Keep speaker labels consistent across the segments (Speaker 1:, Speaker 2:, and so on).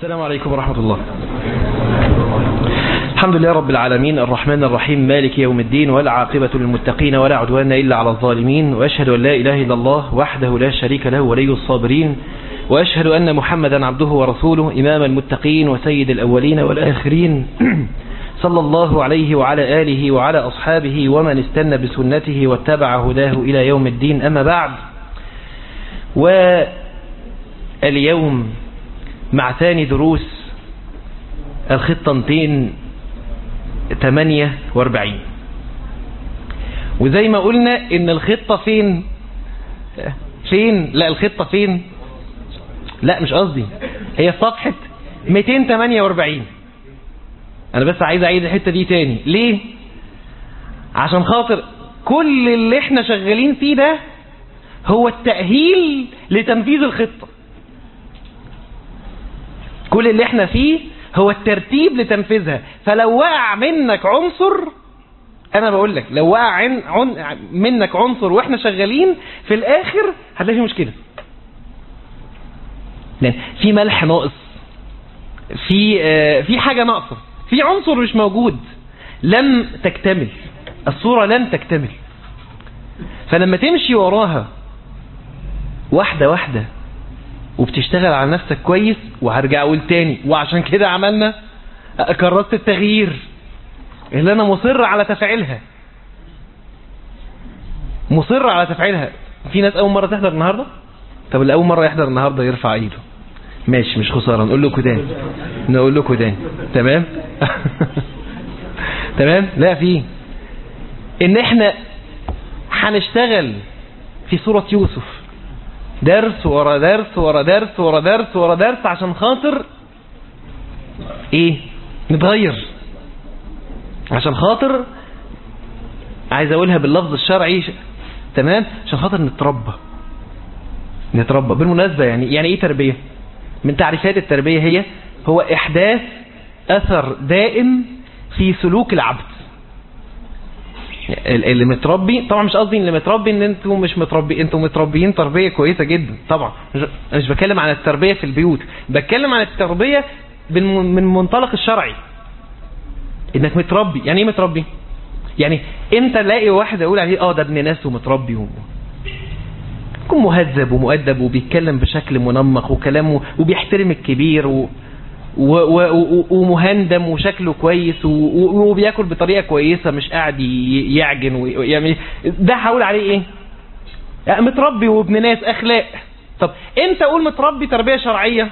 Speaker 1: السلام عليكم ورحمة الله الحمد لله رب العالمين الرحمن الرحيم مالك يوم الدين والعاقبة للمتقين ولا عدوان إلا على الظالمين وأشهد أن لا إله إلا الله وحده لا شريك له ولي الصابرين وأشهد أن محمدا عبده ورسوله إمام المتقين وسيد الأولين والآخرين صلى الله عليه وعلى آله وعلى أصحابه ومن استنى بسنته واتبع هداه إلى يوم الدين أما بعد واليوم مع ثاني دروس الخطة 248 وزي ما قلنا ان الخطة فين فين لا الخطة فين لا مش قصدي هي في صفحة 248 انا بس عايز اعيد الحتة دي تاني ليه عشان خاطر كل اللي احنا شغالين فيه ده هو التأهيل لتنفيذ الخطة كل اللي احنا فيه هو الترتيب لتنفيذها فلو وقع منك عنصر انا بقول لك لو وقع عن عن منك عنصر واحنا شغالين في الاخر هتلاقي في مشكله لان في ملح ناقص في آه في حاجه ناقصه في عنصر مش موجود لم تكتمل الصوره لن تكتمل فلما تمشي وراها واحده واحده وبتشتغل على نفسك كويس وهرجع اقول تاني وعشان كده عملنا كرست التغيير اللي انا مصر على تفعيلها مصر على تفعيلها في ناس اول مره تحضر النهارده طب اللي اول مره يحضر النهارده يرفع ايده ماشي مش خساره نقول لكم تاني نقول لكم تاني تمام تمام لا في ان احنا هنشتغل في سوره يوسف درس ورا درس ورا درس ورا درس ورا درس عشان خاطر ايه نتغير عشان خاطر عايز اقولها باللفظ الشرعي تمام عشان خاطر نتربى نتربى بالمناسبة يعني يعني ايه تربية من تعريفات التربية هي هو احداث اثر دائم في سلوك العبد اللي متربي طبعا مش قصدي اللي متربي ان انتوا مش متربي انتوا متربيين تربيه كويسه جدا طبعا مش بتكلم عن التربيه في البيوت بتكلم عن التربيه من منطلق الشرعي انك متربي يعني ايه متربي يعني انت تلاقي واحد يقول عليه اه ده ابن ناس ومتربي و... يكون مهذب ومؤدب وبيتكلم بشكل منمق وكلامه وبيحترم الكبير و... و و ومهندم وشكله كويس وبياكل بطريقه كويسه مش قاعد يعجن ويعمل ده هقول عليه ايه يعني متربي وابن ناس اخلاق طب امتى اقول متربي تربيه شرعيه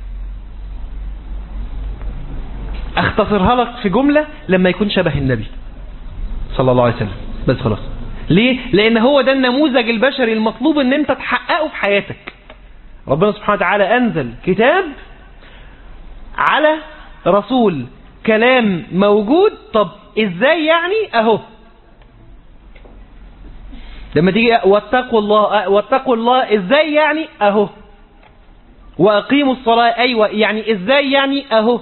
Speaker 1: اختصرها لك في جمله لما يكون شبه النبي صلى الله عليه وسلم بس خلاص ليه لان هو ده النموذج البشري المطلوب ان انت تحققه في حياتك ربنا سبحانه وتعالى انزل كتاب على رسول كلام موجود طب ازاي يعني اهو لما تيجي واتقوا الله واتقوا الله ازاي يعني اهو واقيموا الصلاة ايوه يعني ازاي يعني اهو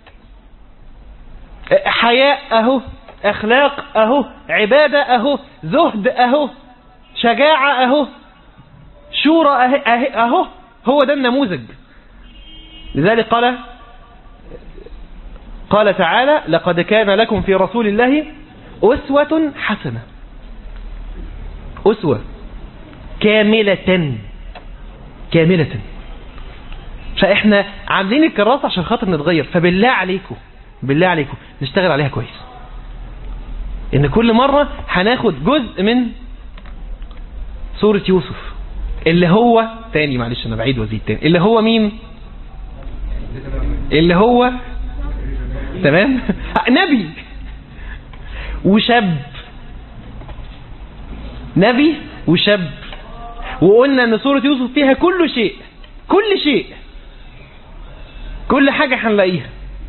Speaker 1: حياء اهو اخلاق اهو عبادة اهو زهد اهو شجاعة اهو شورى اهو هو ده النموذج لذلك قال قال تعالى لقد كان لكم في رسول الله أسوة حسنة أسوة كاملة كاملة فإحنا عاملين الكراسة عشان خاطر نتغير فبالله عليكم بالله عليكم نشتغل عليها كويس إن كل مرة هناخد جزء من سورة يوسف اللي هو تاني معلش أنا بعيد وزيد تاني اللي هو مين اللي هو تمام نبي وشاب نبي وشاب وقلنا ان سورة يوسف فيها كل شيء كل شيء كل حاجة هنلاقيها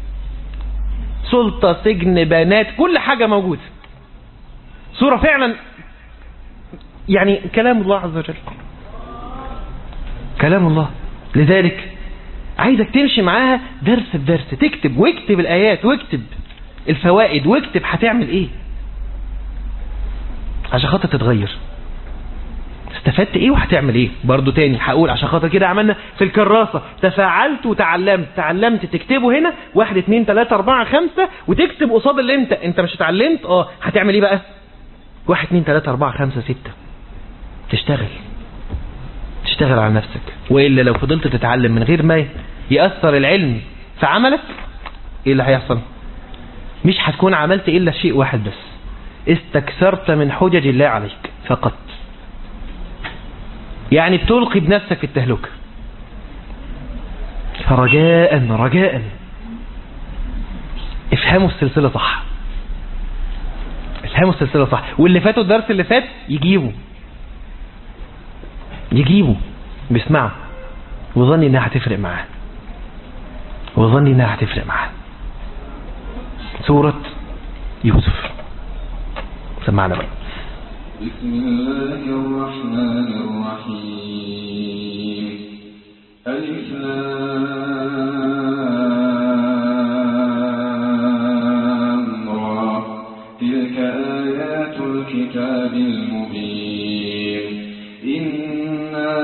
Speaker 1: سلطة سجن بنات كل حاجة موجودة سورة فعلا يعني كلام الله عز وجل كلام الله لذلك عايزك تمشي معاها درس بدرس تكتب واكتب الآيات واكتب الفوائد واكتب هتعمل ايه عشان خاطر تتغير استفدت ايه وهتعمل ايه برضو تاني هقول عشان خاطر كده عملنا في الكراسة تفاعلت وتعلمت تعلمت تكتبه هنا واحد اتنين تلاتة اربعة خمسة وتكتب قصاد اللي انت انت مش اتعلمت اه هتعمل ايه بقى واحد اتنين تلاتة اربعة خمسة ستة تشتغل تشتغل على نفسك وإلا لو فضلت تتعلم من غير ما يأثر العلم في عملك ايه اللي هيحصل مش هتكون عملت إلا شيء واحد بس استكثرت من حجج الله عليك فقط يعني بتلقي بنفسك في التهلكة فرجاء رجاء افهموا السلسلة صح افهموا السلسلة صح واللي فاتوا الدرس اللي فات يجيبوا يجيبوا بيسمعوا وظني انها هتفرق معاه وظني انها هتفرق معاه سورة يوسف سمعنا بقى
Speaker 2: بسم الله الرحمن الرحيم ألف لام را تلك آيات الكتاب المبين إنا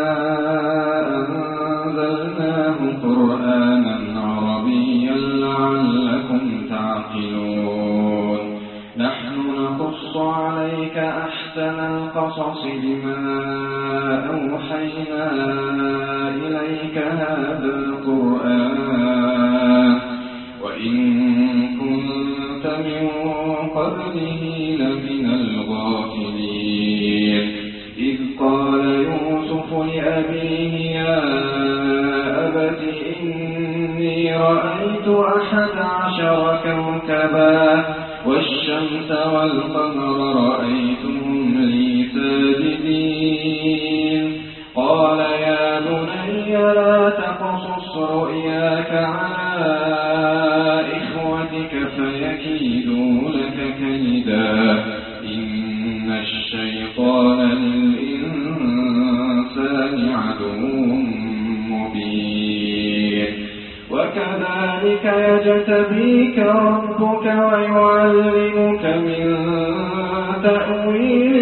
Speaker 2: أنزلناه قرآنا عربيا لعلكم تعقلون نحن نقص عليك أحسن القصص بما أوحينا إليك هذا القرآن وإن كنت من قبله لمن الغافلين إذ قال يوسف لأبيه يا أبت إني رأيت أحد عشر كوكبا والشمس والقمر رأيتهم لي ساجدين قال يا بني لا تقصص رؤياك على إخوتك فيكيدوا لك كيدا إن الشيطان للإنسان عدو مبين وكذلك يجتبيك ربك ويعلمك من تأويل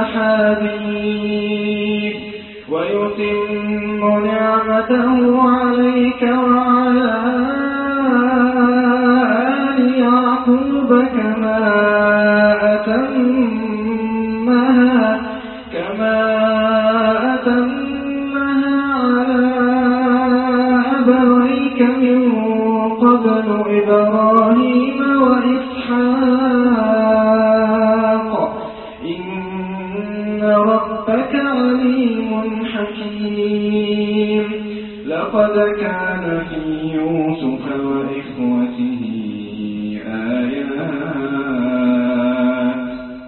Speaker 2: الأحاديث ويتم نعمته عليك وعلى آل يعقوب كما أتمها كما أتمها على أبويك من قبل إبراهيم وإسحاق إن ربك عليم حكيم لقد كان في يوسف وإخوته آيات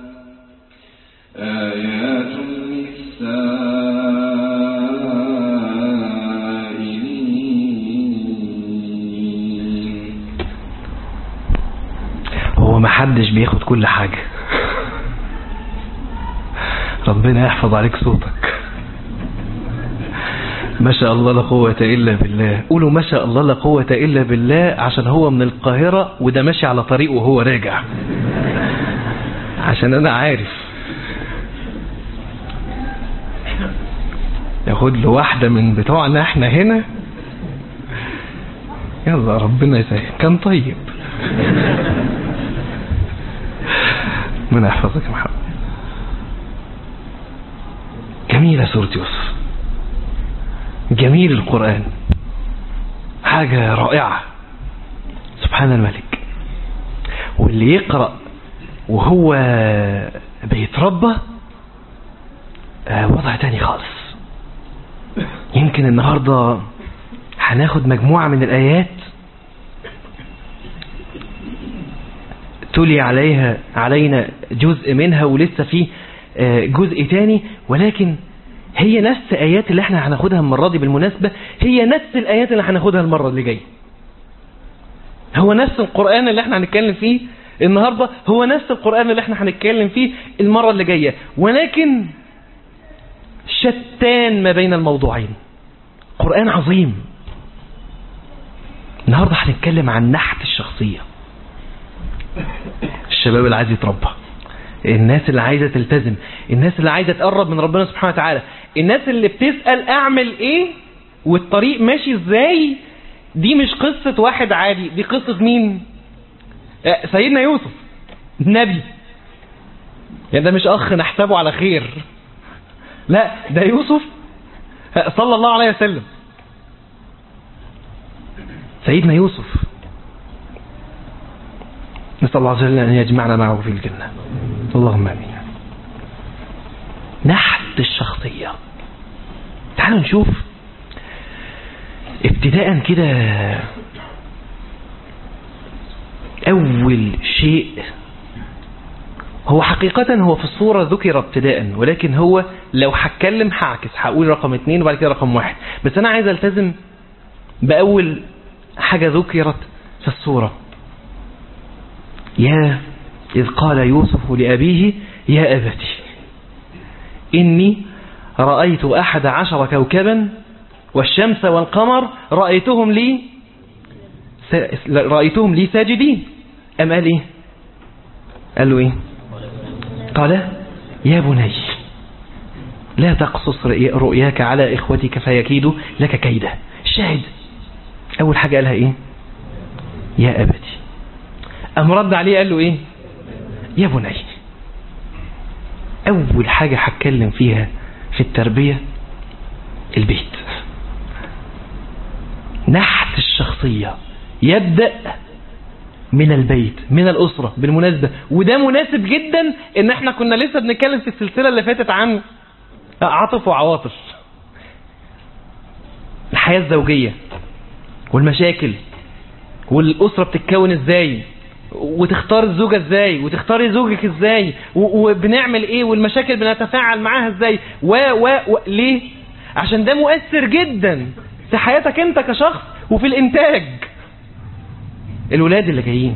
Speaker 2: آيات للسائلين
Speaker 1: هو ما حدش بياخد كل حاجة ربنا يحفظ عليك صوتك ما شاء الله لا قوة إلا بالله قولوا ما شاء الله لا قوة إلا بالله عشان هو من القاهرة وده ماشي على طريقه وهو راجع عشان أنا عارف ياخد له واحدة من بتوعنا احنا هنا يلا ربنا يسهل كان طيب من يحفظك يا محمد جميلة سورة يوسف جميل القرآن حاجة رائعة سبحان الملك واللي يقرأ وهو بيتربى آه، وضع تاني خالص يمكن النهاردة هناخد مجموعة من الآيات تلي عليها علينا جزء منها ولسه في آه، جزء تاني ولكن هي نفس آيات اللي احنا هناخدها المرة دي بالمناسبة هي نفس الآيات اللي هناخدها المرة اللي جاية هو نفس القرآن اللي احنا هنتكلم فيه النهاردة هو نفس القرآن اللي احنا هنتكلم فيه المرة اللي جاية ولكن شتان ما بين الموضوعين قرآن عظيم النهاردة هنتكلم عن نحت الشخصية الشباب اللي عايز يتربى الناس اللي عايزة تلتزم الناس اللي عايزة تقرب من ربنا سبحانه وتعالى الناس اللي بتسأل اعمل ايه والطريق ماشي ازاي دي مش قصة واحد عادي دي قصة مين آه، سيدنا يوسف نبي يعني ده مش اخ نحسبه على خير لا ده يوسف آه، صلى الله عليه وسلم سيدنا يوسف نسأل الله عز وجل أن يجمعنا معه في الجنة اللهم آمين نحت الشخصية تعالوا نشوف ابتداء كده أول شيء هو حقيقة هو في الصورة ذكر ابتداء ولكن هو لو هتكلم هعكس هقول رقم اتنين وبعد كده رقم واحد بس أنا عايز التزم بأول حاجة ذكرت في الصورة يا إذ قال يوسف لأبيه يا أبتي إني رأيت أحد عشر كوكبا والشمس والقمر رأيتهم لي س- رأيتهم لي ساجدين أم قال إيه قال له إيه قال يا بني لا تقصص رؤي- رؤياك على إخوتك فيكيدوا لك كيدا الشاهد أول حاجة قالها إيه يا أبتي أم رد عليه قال له إيه يا بني أول حاجة هتكلم فيها في التربية البيت نحت الشخصية يبدأ من البيت من الأسرة بالمناسبة وده مناسب جدا ان احنا كنا لسه بنتكلم في السلسلة اللي فاتت عن عاطف وعواطف الحياة الزوجية والمشاكل والأسرة بتتكون ازاي وتختار الزوجة ازاي وتختاري زوجك ازاي و- وبنعمل ايه والمشاكل بنتفاعل معاها ازاي و و و ليه عشان ده مؤثر جدا في حياتك انت كشخص وفي الانتاج الولاد اللي جايين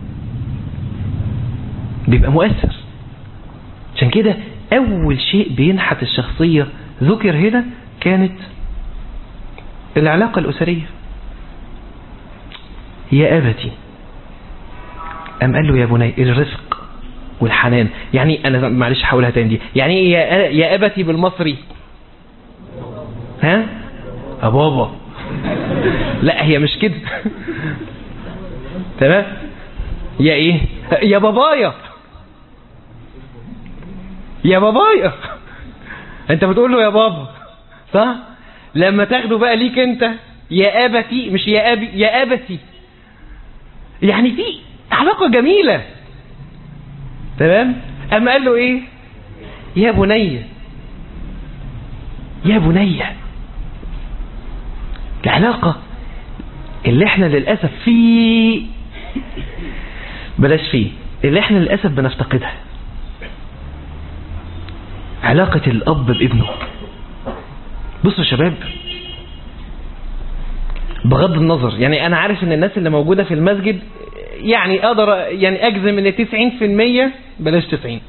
Speaker 1: بيبقى مؤثر عشان كده اول شيء بينحت الشخصية ذكر هنا كانت العلاقة الأسرية يا أبتي أم قال له يا بني الرفق والحنان يعني أنا معلش هقولها تاني دي يعني إيه يا يا أبتي بالمصري ها يا بابا لا هي مش كده تمام يا ايه يا بابايا يا بابايا انت بتقول له يا بابا صح لما تاخده بقى ليك انت يا ابتي مش يا ابي يا ابتي يعني في علاقة جميلة تمام اما قال له ايه يا بني يا بني العلاقة اللي احنا للأسف في بلاش فيه اللي احنا للأسف بنفتقدها علاقة الأب بابنه بصوا يا شباب بغض النظر يعني أنا عارف إن الناس اللي موجودة في المسجد يعني أقدر يعني أجزم إن 90% بلاش 90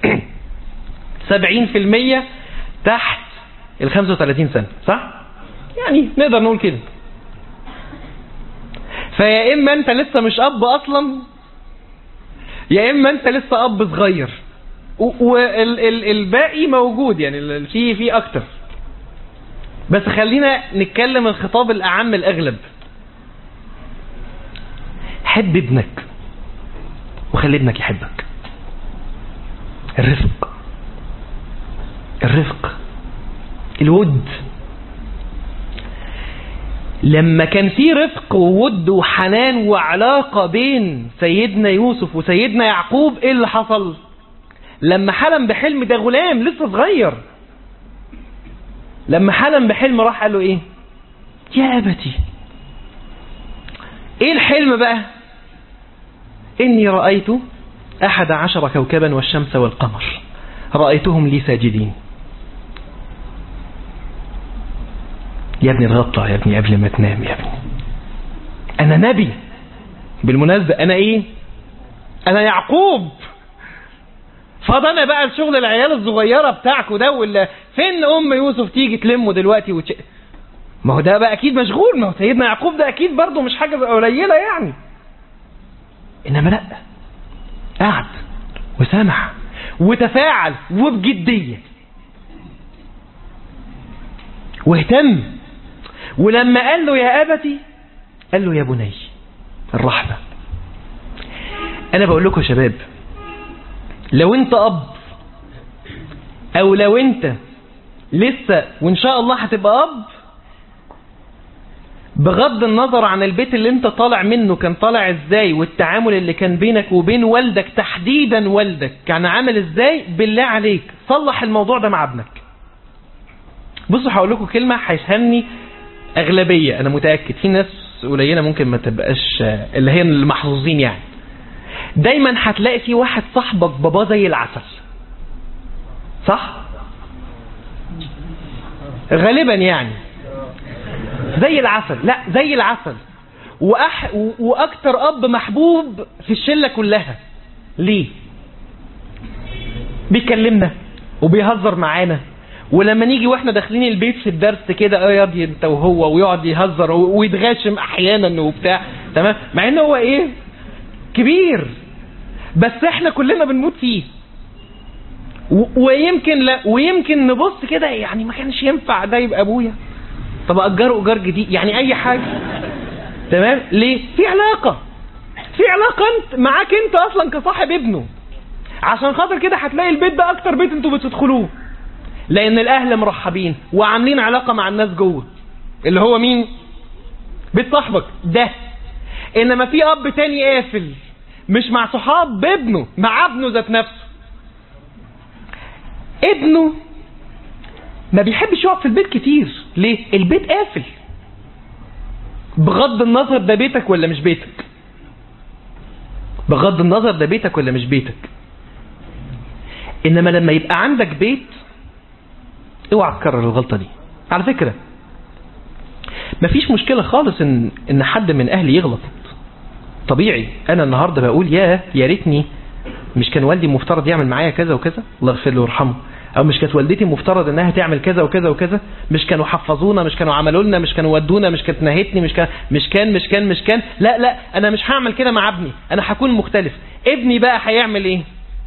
Speaker 1: 70% تحت ال 35 سنة صح؟ يعني نقدر نقول كده فيا إما أنت لسه مش أب أصلا يا إما أنت لسه أب صغير والباقي موجود يعني ال- في في أكتر بس خلينا نتكلم الخطاب الأعم الأغلب حب ابنك وخلي ابنك يحبك الرفق الرفق الود لما كان في رفق وود وحنان وعلاقة بين سيدنا يوسف وسيدنا يعقوب ايه اللي حصل لما حلم بحلم ده غلام لسه صغير لما حلم بحلم راح قال له ايه يا ابتي ايه الحلم بقى اني رأيت احد عشر كوكبا والشمس والقمر رأيتهم لي ساجدين يا ابني اتغطى يا ابني قبل ما تنام يا ابني انا نبي بالمناسبة انا ايه انا يعقوب فضنا بقى الشغل العيال الصغيرة بتاعكوا ده ولا فين ام يوسف تيجي تلمه دلوقتي وتش... ما هو ده بقى اكيد مشغول ما هو سيدنا يعقوب ده اكيد برضه مش حاجة قليلة يعني انما لا قعد وسمع وتفاعل وبجدية واهتم ولما قال له يا أبتي قال له يا بني الرحمة أنا بقول لكم يا شباب لو أنت أب أو لو أنت لسه وإن شاء الله هتبقى أب بغض النظر عن البيت اللي انت طالع منه كان طالع ازاي والتعامل اللي كان بينك وبين والدك تحديدا والدك كان عامل ازاي بالله عليك صلح الموضوع ده مع ابنك بصوا هقول لكم كلمة هيفهمني أغلبية أنا متأكد في ناس قليلة ممكن ما تبقاش اللي هي المحظوظين يعني دايما هتلاقي في واحد صاحبك باباه زي العسل صح؟ غالبا يعني زي العسل لا زي العسل وأح... وأكتر أب محبوب في الشلة كلها ليه؟ بيكلمنا وبيهزر معانا ولما نيجي واحنا داخلين البيت في الدرس كده اه ياض انت وهو ويقعد يهزر ويتغاشم احيانا وبتاع تمام مع ان هو ايه كبير بس احنا كلنا بنموت فيه و- ويمكن لا ويمكن نبص كده يعني ما كانش ينفع ده يبقى ابويا طب اجره ايجار جديد يعني اي حاجه تمام ليه في علاقه في علاقه انت معاك انت اصلا كصاحب ابنه عشان خاطر كده هتلاقي البيت ده اكتر بيت انتوا بتدخلوه لان الاهل مرحبين وعاملين علاقه مع الناس جوه اللي هو مين بيت صاحبك ده انما في اب تاني قافل مش مع صحاب ابنه مع ابنه ذات نفسه ابنه ما بيحبش يقعد في البيت كتير ليه البيت قافل بغض النظر ده بيتك ولا مش بيتك بغض النظر ده بيتك ولا مش بيتك انما لما يبقى عندك بيت اوعى تكرر الغلطه دي على فكره مفيش مشكله خالص ان ان حد من اهلي يغلط طبيعي انا النهارده بقول يا يا ريتني مش كان والدي مفترض يعمل معايا كذا وكذا الله يغفر له ويرحمه او مش كانت والدتي مفترض انها تعمل كذا وكذا وكذا مش كانوا حفظونا مش كانوا عملوا لنا مش كانوا ودونا مش كانت نهتني مش كان مش كان مش كان مش كان لا لا انا مش هعمل كده مع ابني انا هكون مختلف ابني بقى هيعمل ايه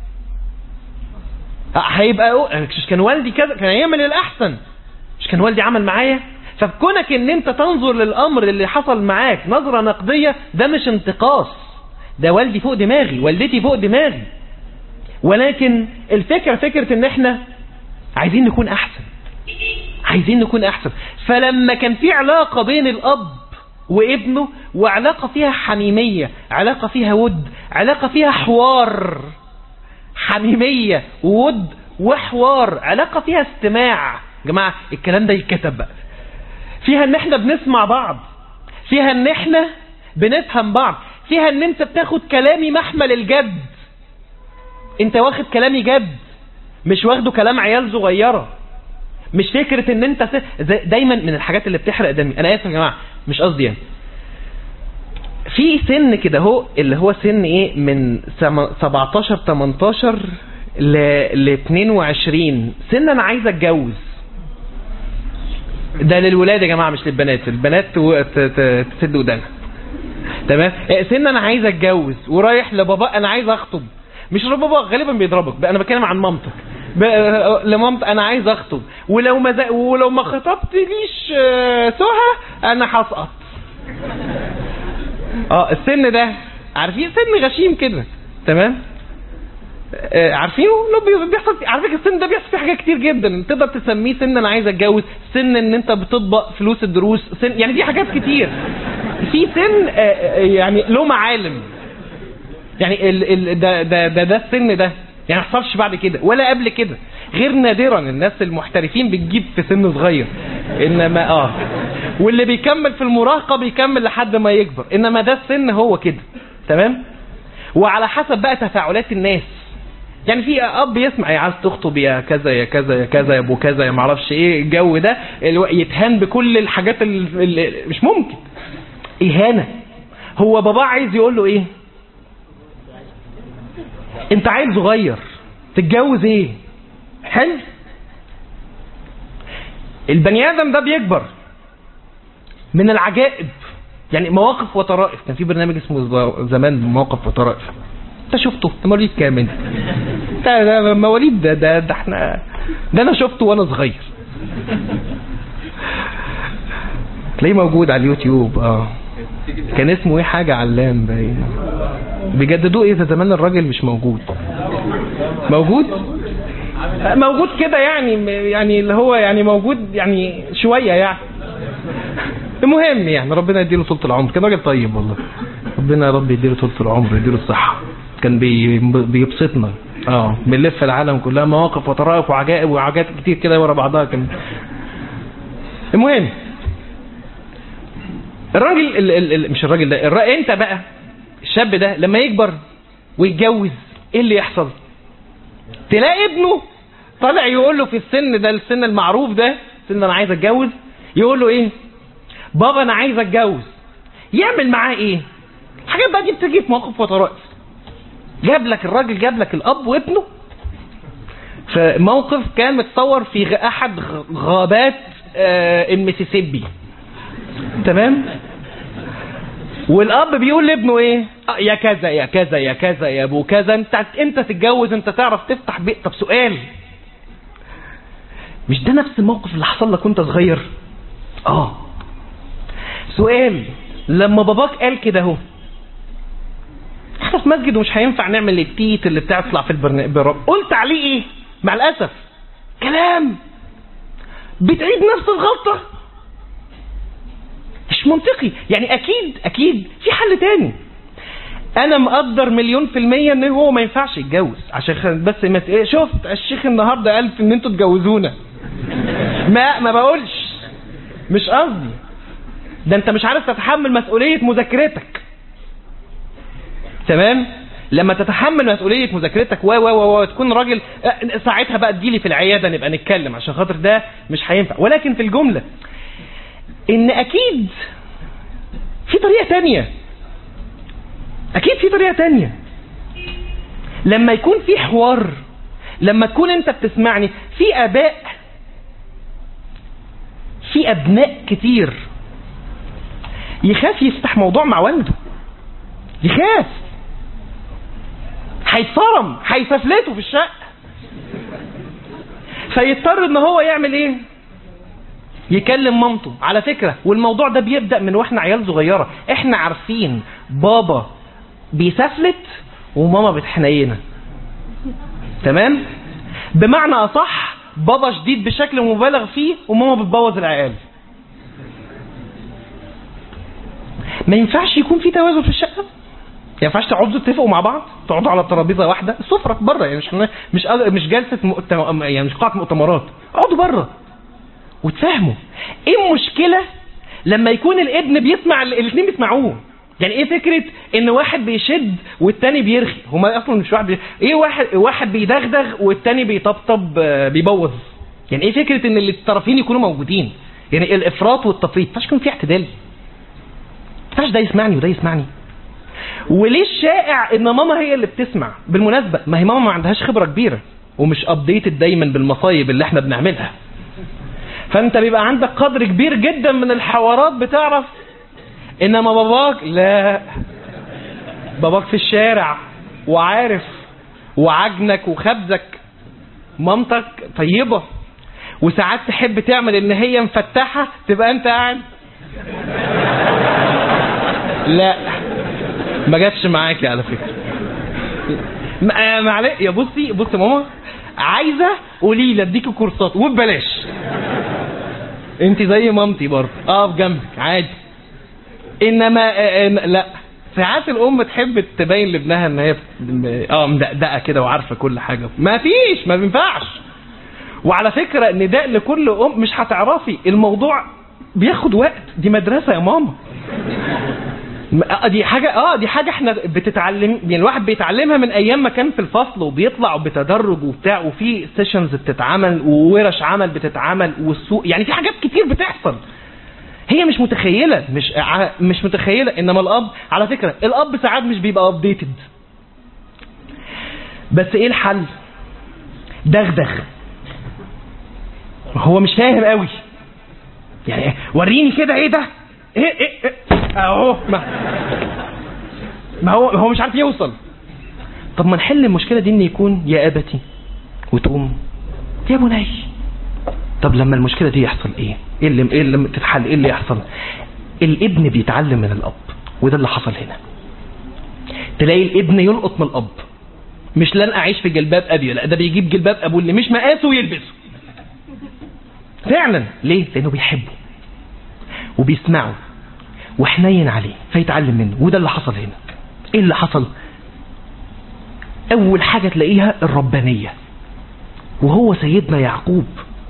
Speaker 1: هيبقى مش كان والدي كذا كان هيعمل الاحسن مش كان والدي عمل معايا فكونك ان انت تنظر للامر اللي حصل معاك نظرة نقدية ده مش انتقاص ده والدي فوق دماغي والدتي فوق دماغي ولكن الفكرة فكرة ان احنا عايزين نكون احسن عايزين نكون احسن فلما كان في علاقة بين الاب وابنه وعلاقة فيها حميمية علاقة فيها ود علاقة فيها حوار حميمية وود وحوار علاقة فيها استماع جماعة الكلام ده يتكتب بقى فيها ان احنا بنسمع بعض فيها ان احنا بنفهم بعض فيها ان انت بتاخد كلامي محمل الجد انت واخد كلامي جد مش واخده كلام عيال صغيرة مش فكرة ان انت س... زي- دايما من الحاجات اللي بتحرق دمي انا اسف يا جماعة مش قصدي يعني في سن كده هو اللي هو سن ايه من سم- 17 18 ل ل 22 سن انا عايز اتجوز ده للولاد يا جماعه مش للبنات البنات تو- ت- ت- تسد ودانها تمام إيه، سن انا عايز اتجوز ورايح لبابا انا عايز اخطب مش بابا غالبا بيضربك بقى انا بتكلم عن مامتك ب- لمامت انا عايز اخطب ولو ما زي- ولو ما خطبتليش آه، سهى انا هسقط اه السن ده عارفين سن غشيم كده تمام آه، عارفينه لو بي- بيحصل على فكره السن ده بيحصل فيه حاجات كتير جدا تقدر تسميه سن انا عايز اتجوز سن ان انت بتطبق فلوس الدروس سن يعني دي حاجات كتير في سن آه، آه، يعني له معالم يعني ال ال ده ده ده, ده السن ده يعني ما حصلش بعد كده ولا قبل كده غير نادرا الناس المحترفين بتجيب في سن صغير انما اه واللي بيكمل في المراهقه بيكمل لحد ما يكبر انما ده السن هو كده تمام وعلى حسب بقى تفاعلات الناس يعني في اب يسمع يا عايز تخطب يا كذا يا كذا يا كذا يا ابو كذا يا معرفش ايه الجو ده الو- يتهان بكل الحاجات اللي مش ممكن اهانه هو بابا عايز يقول له ايه انت عيل صغير تتجوز ايه حلو البني ادم ده بيكبر من العجائب يعني مواقف وطرائف كان في برنامج اسمه ز- زمان مواقف وطرائف انت شفته انت مواليد كام انت ده, ده مواليد ده, ده ده احنا ده انا شفته وانا صغير تلاقيه موجود على اليوتيوب اه كان اسمه ايه حاجة علام باين بيجددوه ايه ده زمان الراجل مش موجود موجود آه، موجود كده يعني يعني اللي هو يعني موجود يعني شوية يعني المهم يعني ربنا يديله طولة العمر كان راجل طيب والله ربنا يا رب يديله طولة العمر يديله الصحة كان بي بيبسطنا اه بنلف العالم كلها مواقف وطرائف وعجائب وحاجات كتير كده ورا بعضها كان المهم الراجل ال ال ال مش الراجل ده الر... انت بقى الشاب ده لما يكبر ويتجوز ايه اللي يحصل تلاقي ابنه طالع يقول له في السن ده السن المعروف ده سن انا عايز اتجوز يقول له ايه بابا انا عايز اتجوز يعمل معاه ايه الحاجات بقى دي بتيجي في مواقف وطرائف جاب لك الراجل جاب لك الاب وابنه فموقف كان متصور في غ- احد غ- غابات آه، المسيسيبي تمام والاب بيقول لابنه ايه آه، يا كذا يا كذا يا كذا يا ابو كذا انت انت تتجوز انت تعرف تفتح بيت طب سؤال مش ده نفس الموقف اللي حصل لك وانت صغير اه سؤال لما باباك قال كده اهو احنا في مسجد ومش هينفع نعمل التيت اللي بتطلع في البرنامج قلت عليه ايه مع الاسف كلام بتعيد نفس الغلطه مش منطقي يعني اكيد اكيد في حل تاني انا مقدر مليون في المية ان هو ما ينفعش يتجوز عشان خ- بس ما ت- إيه، شفت الشيخ النهارده قال في ان انتوا تجوزونا ما ما بقولش مش قصدي ده انت مش عارف تتحمل مسؤولية مذاكرتك تمام لما تتحمل مسؤولية مذاكرتك و و و و تكون راجل اه، ساعتها بقى تجيلي في العيادة نبقى نتكلم عشان خاطر ده مش هينفع ولكن في الجملة ان اكيد في طريقة تانية اكيد في طريقة تانية لما يكون في حوار لما تكون انت بتسمعني في اباء في ابناء كتير يخاف يفتح موضوع مع والده يخاف هيتصرم هيسفلته في الشقه فيضطر ان هو يعمل ايه يكلم مامته على فكرة والموضوع ده بيبدأ من واحنا عيال صغيرة احنا عارفين بابا بيسفلت وماما بتحنينا تمام بمعنى اصح بابا شديد بشكل مبالغ فيه وماما بتبوظ العيال ما ينفعش يكون في توازن في الشقه ما ينفعش تقعدوا تتفقوا مع بعض تقعدوا على ترابيزه واحده السفره بره يعني مش مش مش جلسه مؤتم... يعني مش قاعه مؤتمرات اقعدوا بره وتفهموا ايه المشكله لما يكون الابن بيسمع الاثنين بيسمعوه يعني ايه فكره ان واحد بيشد والتاني بيرخي هما اصلا مش واحد بي... ايه واحد واحد بيدغدغ والتاني بيطبطب آه، بيبوظ يعني ايه فكره ان الطرفين يكونوا موجودين يعني الافراط والتفريط ما ينفعش يكون في اعتدال ما ينفعش ده يسمعني وده يسمعني وليه الشائع ان ماما هي اللي بتسمع بالمناسبه ما هي ماما ما عندهاش خبره كبيره ومش ابديتد دايما بالمصايب اللي احنا بنعملها فانت بيبقى عندك قدر كبير جدا من الحوارات بتعرف انما باباك لا باباك في الشارع وعارف وعجنك وخبزك مامتك طيبة وساعات تحب تعمل ان هي مفتحة تبقى انت قاعد لا ما جاتش معاكي على فكرة ما- معلش يا بصي بصي يا ماما عايزة قولي لي اديكي كورسات وببلاش انت زي مامتي برضه اقف جنبك عادي انما آه، آه، لا ساعات الام تحب تبين لابنها ان هي بت- اه مدقدقه كده وعارفه كل حاجه ما فيش ما بينفعش وعلى فكره النداء لكل ام مش هتعرفي الموضوع بياخد وقت دي مدرسه يا ماما م- آه، دي حاجه اه دي حاجه احنا بتتعلم يعني الواحد بيتعلمها من ايام ما كان في الفصل وبيطلع بتدرج وبتاع وفي سيشنز بتتعمل وورش عمل بتتعمل والسوق يعني في حاجات كتير بتحصل هي مش متخيله مش ع- مش متخيله انما الاب على فكره الاب ساعات مش بيبقى ابديتد بس ايه الحل دغدغ هو مش فاهم قوي يعني وريني كده ايه ده ايه ايه, إيه؟ اهو ما, ما هو هو مش عارف يوصل طب ما نحل المشكله دي ان يكون يا ابتي وتقوم يا بني طب لما المشكله دي يحصل ايه ايه اللي ايه اللي تتحل ايه اللي يحصل الابن بيتعلم من الاب وده اللي حصل هنا تلاقي الابن يلقط من الاب مش لن اعيش في جلباب ابي لا ده بيجيب جلباب ابوه اللي مش مقاسه ويلبسه فعلا ليه لانه بيحبه وبيسمعه وحنين عليه فيتعلم منه وده اللي حصل هنا ايه اللي حصل اول حاجة تلاقيها الربانية وهو سيدنا يعقوب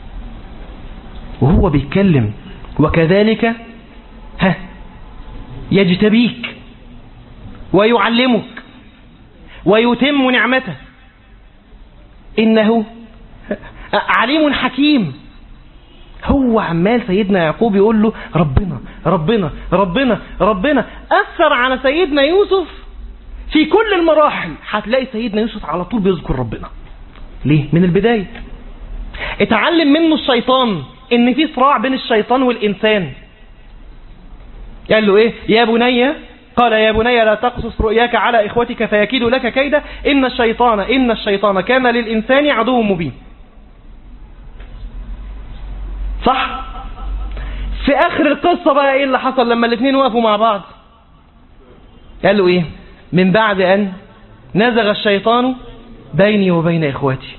Speaker 1: وهو بيتكلم وكذلك ها يجتبيك ويعلمك ويتم نعمته إنه عليم حكيم هو عمال سيدنا يعقوب يقول له ربنا ربنا ربنا ربنا أثر على سيدنا يوسف في كل المراحل هتلاقي سيدنا يوسف على طول بيذكر ربنا ليه من البداية اتعلم منه الشيطان ان في صراع بين الشيطان والإنسان قال له ايه يا بني قال يا بني لا تقصص رؤياك على إخوتك فيكيد لك كيدا إن الشيطان إن الشيطان كان للإنسان عدو مبين صح في آخر القصة بقى إيه اللي حصل لما الاثنين وقفوا مع بعض قال له إيه من بعد أن نزغ الشيطان بيني وبين إخواتي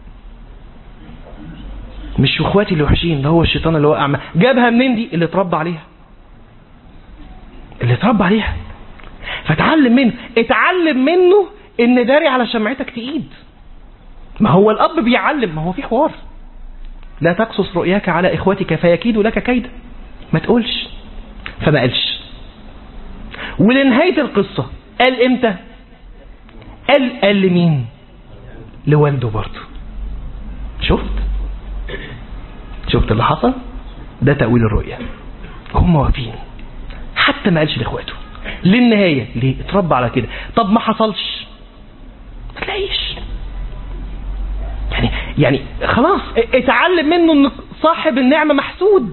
Speaker 1: مش إخواتي اللي وحشين ده هو الشيطان اللي وقع جابها منين دي اللي اتربى عليها اللي اتربى عليها فتعلم منه اتعلم منه ان داري على شمعتك تقيد ما هو الاب بيعلم ما هو في حوار لا تقصص رؤياك على اخوتك فيكيدوا لك كيدا ما تقولش فما قالش ولنهاية القصة قال امتى قال قال لمين لوالده برضه شفت شفت اللي حصل ده تأويل الرؤيا هم واقفين حتى ما قالش لاخواته للنهايه ليه اتربى على كده طب ما حصلش ما تلاقيش يعني يعني خلاص اتعلم منه ان صاحب النعمه محسود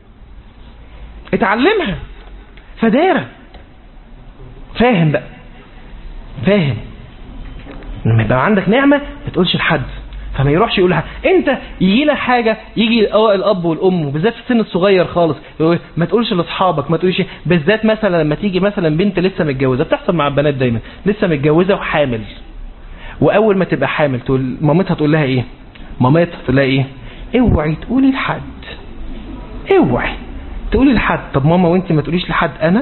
Speaker 1: اتعلمها فدارة فاهم بقى فاهم لما يبقى عندك نعمه ما تقولش لحد فما يروحش يقول لها انت يجي لك حاجه يجي الاب والام وبالذات في السن الصغير خالص يقول ما تقولش لاصحابك ما تقولش بالذات مثلا لما تيجي مثلا بنت لسه متجوزه بتحصل مع البنات دايما لسه متجوزه وحامل واول ما تبقى حامل تقول مامتها تقول لها ايه مامتها تقول لها ايه اوعي تقولي لحد اوعي تقولي لحد طب ماما وانت ما تقوليش لحد انا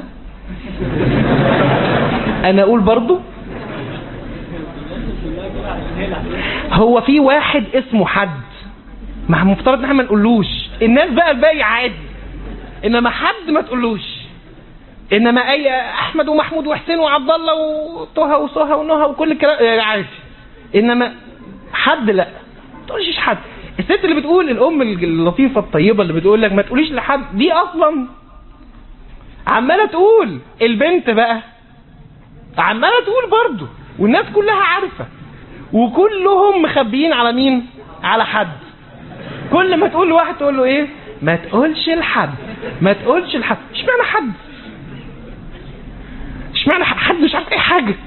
Speaker 1: انا اقول برضو هو في واحد اسمه حد ما مفترض ان احنا ما نقولوش الناس بقى الباقي عادي انما حد ما تقولوش انما اي احمد ومحمود وحسين وعبد الله وطه وسهى ونهى وكل الكلام عادي انما حد لا ما تقولش حد الست اللي بتقول الام اللطيفه الطيبه اللي بتقول لك ما تقوليش لحد دي اصلا عماله تقول البنت بقى عماله تقول برضه والناس كلها عارفه وكلهم مخبيين على مين على حد كل ما تقول لواحد تقول له ايه ما تقولش لحد ما تقولش لحد اشمعنى حد اشمعنى حد مش عارف اي حاجه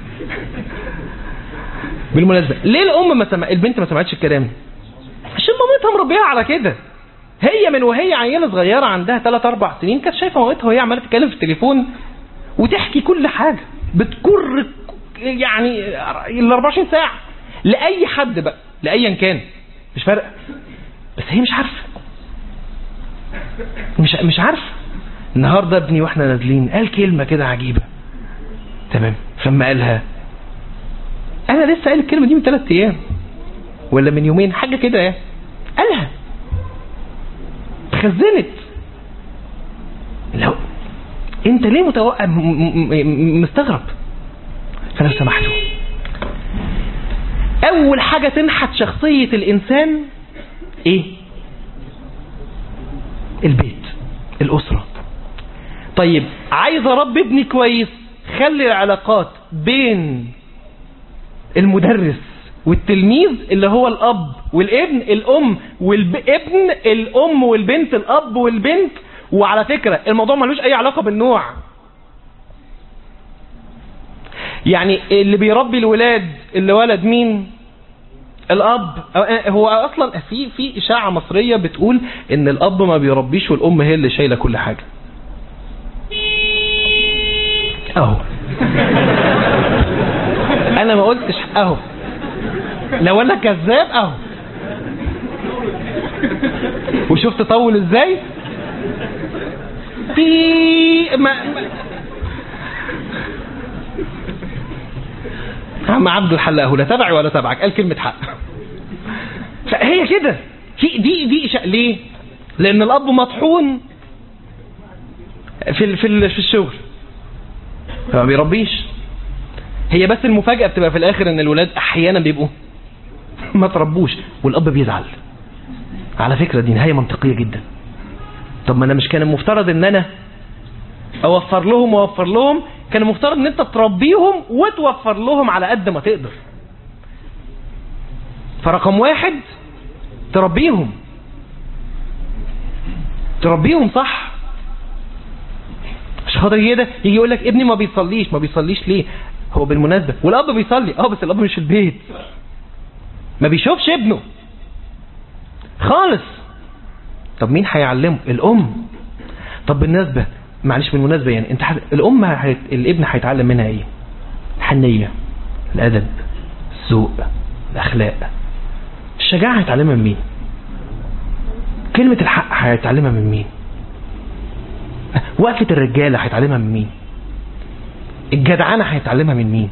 Speaker 1: بالمناسبه ليه الام ما سمع... البنت ما سمعتش الكلام عشان مامتها مربيها على كده هي من وهي عيله صغيره عندها 3 4 سنين كانت شايفه مامتها وهي عماله تتكلم في التليفون وتحكي كل حاجه بتكر يعني ال 24 ساعه لاي حد بقى لايا كان مش فارقه بس هي مش عارفه مش مش عارفه النهارده ابني واحنا نازلين قال كلمه كده عجيبه تمام فلما قالها انا لسه قايل الكلمه دي من ثلاث ايام ولا من يومين حاجه كده يعني قالها خزنت لو انت ليه متوقع مستغرب فلو سمحتوا اول حاجة تنحت شخصية الانسان ايه البيت الاسرة طيب عايز اربي ابني كويس خلي العلاقات بين المدرس والتلميذ اللي هو الاب والابن الام والابن الام والبنت الاب والبنت وعلى فكرة الموضوع ملوش اي علاقة بالنوع يعني اللي بيربي الولاد اللي ولد مين الاب هو اصلا في في اشاعه مصريه بتقول ان الاب ما بيربيش والام هي اللي شايله كل حاجه اهو انا ما قلتش اهو لو انا كذاب اهو وشفت طول ازاي في ما عم عبد الحلاق اهو لا تبعي ولا تبعك قال كلمه حق فهي كده في دي دي إشاء ليه لان الاب مطحون في ال- في ال- في الشغل فما بيربيش هي بس المفاجاه بتبقى في الاخر ان الولاد احيانا بيبقوا ما تربوش والاب بيزعل على فكره دي نهايه منطقيه جدا طب ما انا مش كان المفترض ان انا اوفر لهم واوفر لهم كان المفترض ان انت تربيهم وتوفر لهم على قد ما تقدر فرقم واحد تربيهم تربيهم صح مش خاطر كده يجي يقول لك ابني ما بيصليش ما بيصليش ليه هو بالمناسبة والاب بيصلي اه بس الاب مش في البيت ما بيشوفش ابنه خالص طب مين هيعلمه الام طب بالنسبة معلش بالمناسبة يعني انت حد... الام هيت... الابن هيتعلم منها ايه الحنية الادب الذوق الاخلاق الشجاعة هيتعلمها من مين كلمة الحق هيتعلمها من مين وقفة الرجالة هيتعلمها من مين الجدعنة هيتعلمها من مين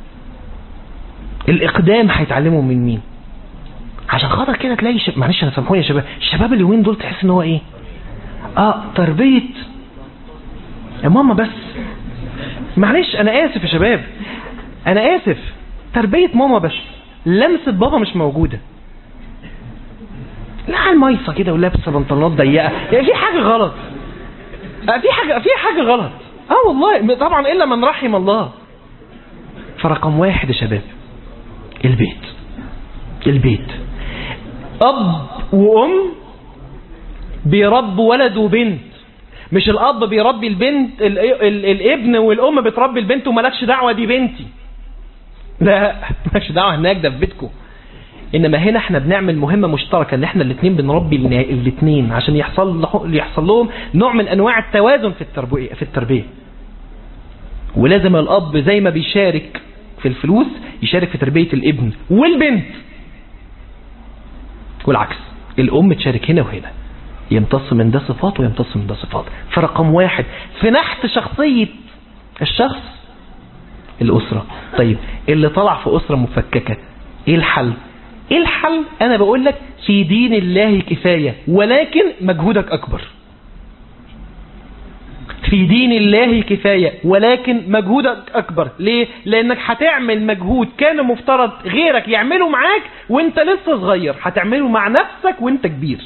Speaker 1: الإقدام هيتعلمه من مين عشان خاطر كده تلاقي شب... معلش انا سامحوني يا شباب الشباب اليومين دول تحس ان هو ايه اه تربية يا ماما بس معلش انا اسف يا شباب انا اسف تربية ماما بس لمسة بابا مش موجودة لا على الميصة كده ولابسة بنطلونات ضيقة يعني في حاجة غلط آه، في حاجة في حاجة غلط اه والله طبعا الا من رحم الله فرقم واحد يا شباب البيت البيت اب وام بيربوا ولد وبنت مش الاب بيربي البنت ال ال الابن والام بتربي البنت ومالكش دعوه دي بنتي لا مالكش دعوه هناك ده في بيتكم انما هنا احنا بنعمل مهمه مشتركه ان احنا الاثنين بنربي الاثنين عشان يحصل له- يحصل لهم نوع من انواع التوازن في التربيه في التربيه ولازم الاب زي ما بيشارك في الفلوس يشارك في تربيه الابن والبنت والعكس الام تشارك هنا وهنا يمتص من ده صفات ويمتص من ده صفات فرقم واحد في نحت شخصيه الشخص الاسره طيب اللي طلع في اسره مفككه ايه الحل ايه الحل انا بقول لك في دين الله كفايه ولكن مجهودك اكبر في دين الله كفاية ولكن مجهودك أكبر ليه؟ لأنك هتعمل مجهود كان مفترض غيرك يعمله معاك وانت لسه صغير هتعمله مع نفسك وانت كبير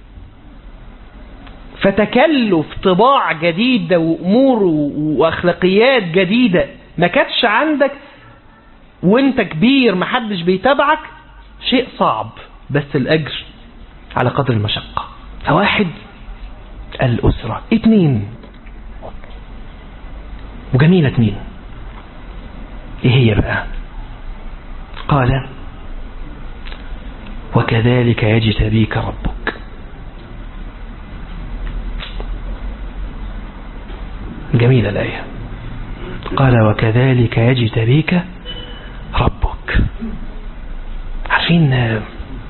Speaker 1: فتكلف طباع جديدة وأمور وأخلاقيات جديدة ما كانتش عندك وانت كبير محدش بيتابعك شيء صعب بس الأجر على قدر المشقة فواحد الأسرة اتنين وجميلة اتنين ايه هي بقى قال وكذلك يجتبيك ربك جميلة الآية قال وكذلك يجتبيك ربك عارفين آه،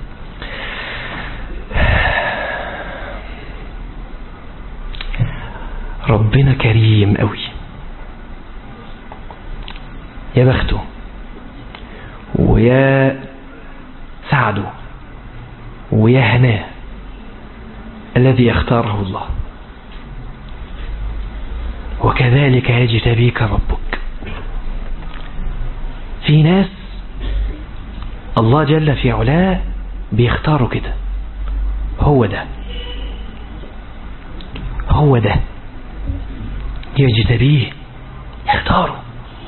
Speaker 1: ربنا كريم قوي يا بخته ويا سعده ويا هناه الذي اختاره الله وكذلك يجتبيك ربك في ناس الله جل في علاه بيختاروا كده هو ده هو ده يجتبيه يختاره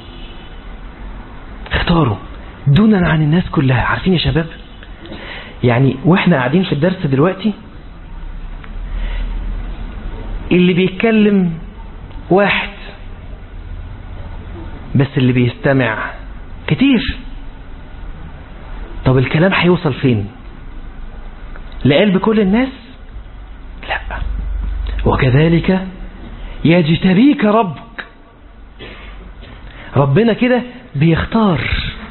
Speaker 1: اختاروا دونا عن الناس كلها عارفين يا شباب يعني واحنا قاعدين في الدرس دلوقتي اللي بيتكلم واحد بس اللي بيستمع كتير طب طب الكلام هيوصل فين لقلب كل الناس لا وكذلك يجتبيك ربك ربنا كده بيختار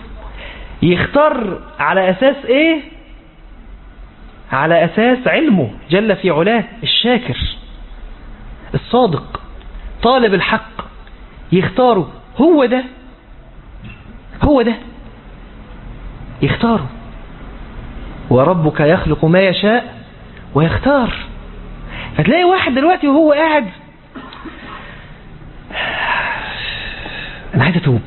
Speaker 1: يختار على أساس إيه على أساس علمه جل في علاه الشاكر الصادق طالب الحق يختاره هو ده هو ده يختاره وربك يخلق ما يشاء ويختار فتلاقي واحد دلوقتي وهو قاعد انا عايز اتوب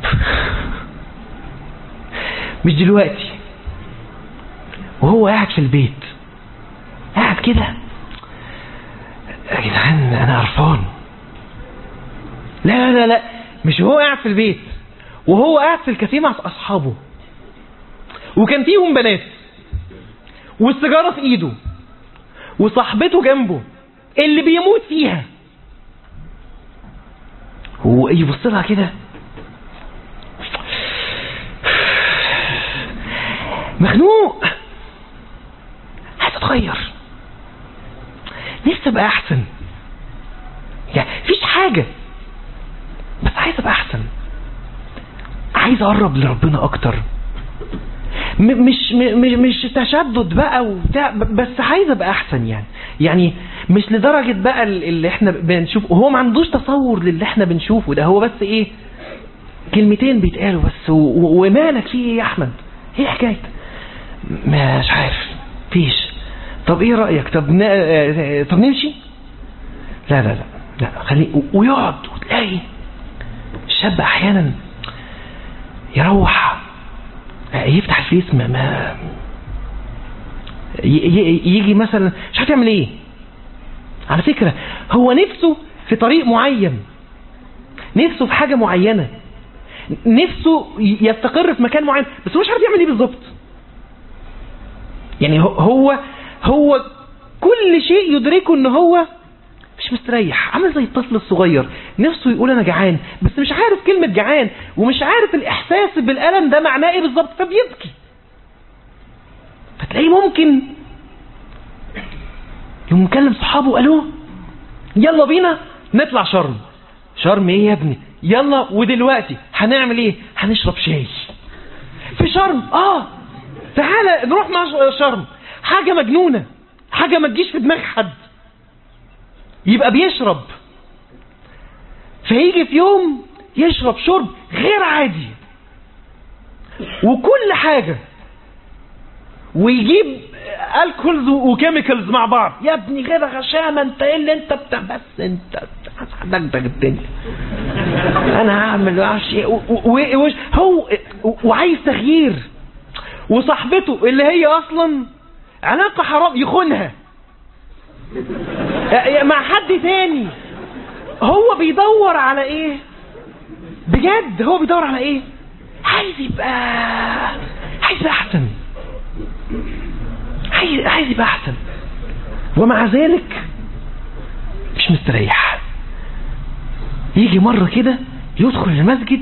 Speaker 1: مش دلوقتي وهو قاعد في البيت قاعد كده يا جدعان انا قرفان لا لا لا لا مش هو قاعد في البيت وهو قاعد في الكافيه مع اصحابه وكان فيهم بنات والسيجاره في ايده وصاحبته جنبه اللي بيموت فيها هو يبص لها كده مخنوق عايز اتغير نفسي ابقى احسن يعني مفيش حاجه بس عايز ابقى احسن عايز اقرب لربنا اكتر م- مش م- مش مش تشدد بقى وبتاع ب- بس عايز ابقى احسن يعني يعني مش لدرجه بقى ال- اللي احنا بنشوفه هو ما عندوش تصور للي احنا بنشوفه ده هو بس ايه كلمتين بيتقالوا بس و- و- ومالك فيه ايه يا احمد ايه حكايتك مش عارف فيش طب ايه رايك طب ن... آه، طب نمشي لا لا لا لا خليه و- ويقعد وتلاقي الشاب احيانا يروح آه، يفتح الفيس ما, ما ي- ي- يجي مثلا مش عارف يعمل ايه على فكرة هو نفسه في طريق معين نفسه في حاجة معينة نفسه ي- يستقر في مكان معين بس هو مش عارف يعمل ايه بالظبط يعني هو- هو هو كل شيء يدركه ان هو مش مستريح عامل زي الطفل الصغير نفسه يقول انا جعان بس مش عارف كلمة جعان ومش عارف الاحساس بالالم ده معناه ايه بالظبط فبيبكي فتلاقيه ممكن يقوم مكلم صحابه قالوا يلا بينا نطلع شرم شرم ايه يا ابني يلا ودلوقتي هنعمل ايه هنشرب شاي في شرم اه تعالى نروح مع ش- شرم حاجة مجنونة حاجة ما تجيش في دماغ حد يبقى بيشرب فيجي في يوم يشرب شرب غير عادي وكل حاجة ويجيب الكولز وكيميكالز مع بعض يا ابني كده غشامه انت ايه اللي انت بتاع بس انت هتدغدغ الدنيا انا هعمل معرفش ايه و- و- و- هو وعايز تغيير وصاحبته اللي هي اصلا علاقه حرام يخونها مع حد تاني هو بيدور على ايه بجد هو بيدور على ايه عايز يبقى عايز يبقى احسن عايز عايز يبقى احسن ومع ذلك مش مستريح يجي مرة كده يدخل المسجد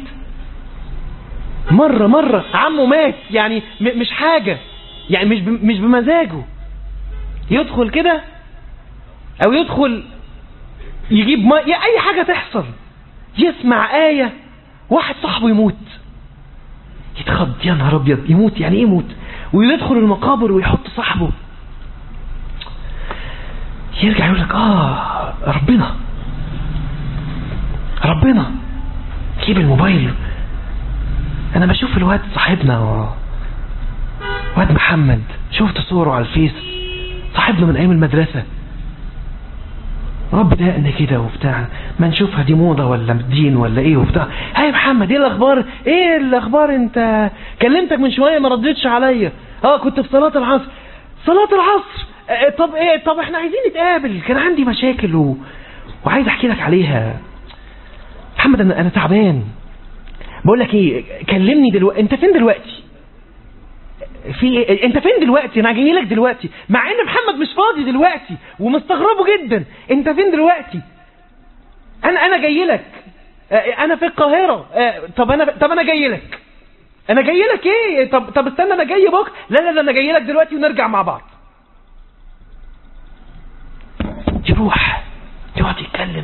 Speaker 1: مرة مرة عمه مات يعني م- مش حاجة يعني مش ب- مش بمزاجه يدخل كده او يدخل يجيب ما يا اي حاجة تحصل يسمع آية واحد صاحبه يموت يتخض يا نهار ابيض يموت يعني ايه يموت ويدخل المقابر ويحط صاحبه يرجع يقول لك اه ربنا ربنا جيب الموبايل انا بشوف الواد صاحبنا و- واد محمد شفت صوره على الفيس صاحبنا من ايام المدرسه رب دقنا كده وبتاع ما نشوفها دي موضة ولا دين ولا ايه وبتاع هاي يا محمد ايه الاخبار ايه الاخبار انت كلمتك من شوية ما ردتش عليا اه كنت في صلاة العصر صلاة العصر آه طب ايه طب احنا عايزين نتقابل كان عندي مشاكل و... وعايز احكي لك عليها محمد انا انا تعبان بقول لك ايه كلمني دلوقتي انت فين دلوقتي في إيه؟ انت فين دلوقتي انا جاي لك دلوقتي مع ان محمد مش فاضي دلوقتي ومستغربه جدا انت فين دلوقتي انا انا جاي لك آه، انا في القاهره آه، طب انا طب انا جاي لك انا جاي لك ايه طب طب استنى انا جاي بكره لا لا لا انا جاي لك دلوقتي ونرجع مع بعض يروح يقعد يتكلم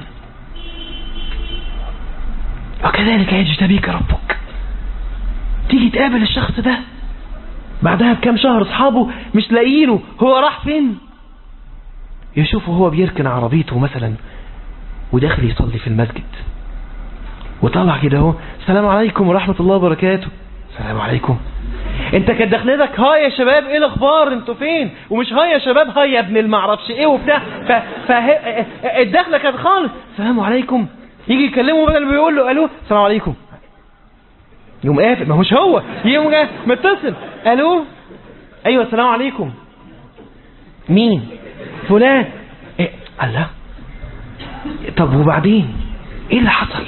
Speaker 1: وكذلك يجتبيك ربك تيجي تقابل الشخص ده بعدها بكام شهر اصحابه مش لاقيينه هو راح فين يشوفه هو بيركن عربيته مثلا وداخل يصلي في المسجد وطلع كده اهو السلام عليكم ورحمة الله وبركاته السلام عليكم انت كانت دخلتك هاي يا شباب ايه الاخبار انتوا فين ومش هاي يا شباب هاي يا ابن المعرفش ايه وبتاع ف... ف... الدخله كانت خالص السلام عليكم يجي يكلمه بدل ما بيقول له الو السلام عليكم يقوم قافل ما هوش هو يقوم جاي متصل الو ايوه السلام عليكم مين فلان إيه؟ الله طب وبعدين ايه اللي حصل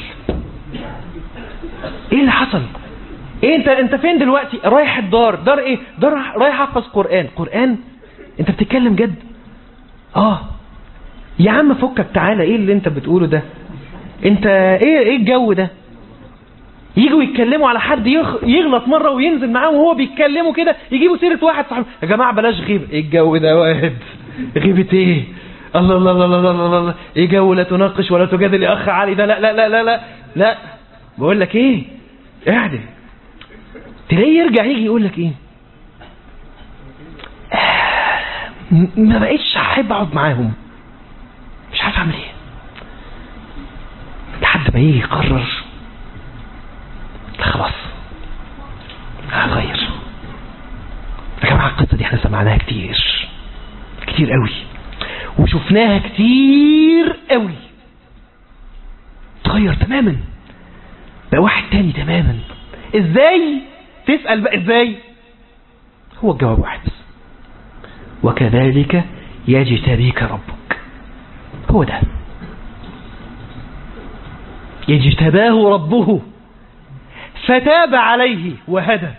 Speaker 1: ايه اللي حصل ايه انت انت فين دلوقتي رايح الدار دار ايه دار رايح احفظ قران قران انت بتتكلم جد اه يا عم فكك تعالى ايه اللي انت بتقوله ده انت ايه ايه الجو ده يجوا يتكلموا على حد يخ... يغلط مرة وينزل معاهم وهو بيتكلموا كده يجيبوا سيرة واحد صاحب يا جماعة بلاش غيبة ايه الجو ده واحد غيبة ايه الله الله الله الله الله الله ايه جو لا تناقش ولا تجادل يا اخ علي ده لا لا لا لا لا لا بقول لك ايه اعدل تلاقيه يرجع يجي يقول لك ايه آه، ما بقتش احب اقعد معاهم مش عارف اعمل ايه لحد ما يجي يقرر لا خلاص هغير يا جماعه القصه دي احنا سمعناها كتير كتير قوي وشفناها كتير قوي تغير تماما بقى واحد تاني تماما ازاي تسأل بقى ازاي هو الجواب واحد بس وكذلك يجتبيك ربك هو ده يجتباه ربه فتاب عليه وهدى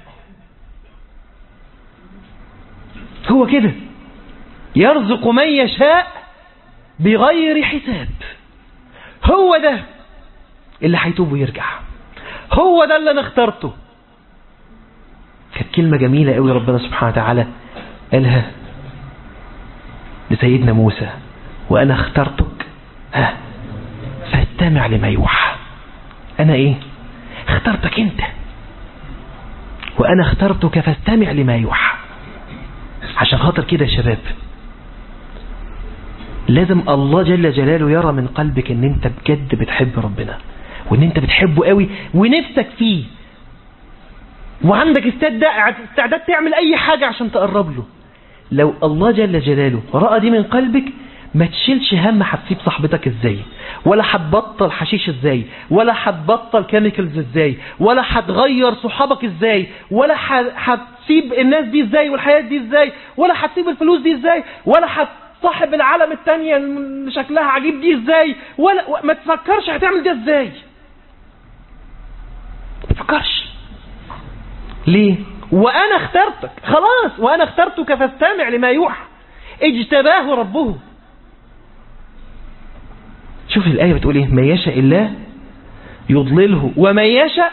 Speaker 1: هو كده يرزق من يشاء بغير حساب هو ده اللي هيتوب ويرجع هو ده اللي انا اخترته كانت كلمة جميلة قوي ربنا سبحانه وتعالى قالها لسيدنا موسى وانا اخترتك ها فاستمع لما يوحى انا ايه اخترتك انت وانا اخترتك فاستمع لما يوحى عشان خاطر كده يا شباب لازم الله جل جلاله يرى من قلبك ان انت بجد بتحب ربنا وان انت بتحبه قوي ونفسك فيه وعندك استعداد استعداد تعمل اي حاجة عشان تقرب له لو الله جل جلاله رأى دي من قلبك ما تشيلش هم هتسيب صاحبتك ازاي ولا هتبطل حشيش ازاي ولا هتبطل كيميكالز ازاي ولا هتغير صحابك ازاي ولا هتسيب الناس دي ازاي والحياة دي ازاي ولا هتسيب الفلوس دي ازاي ولا هتصاحب العالم التانية اللي شكلها عجيب دي ازاي ولا ما تفكرش هتعمل دي ازاي ما تفكرش ليه وانا اخترتك خلاص وانا اخترتك فاستمع لما يوحى اجتباه ربه شوف الآية بتقول ايه ما يشاء الله يضلله ومن يشاء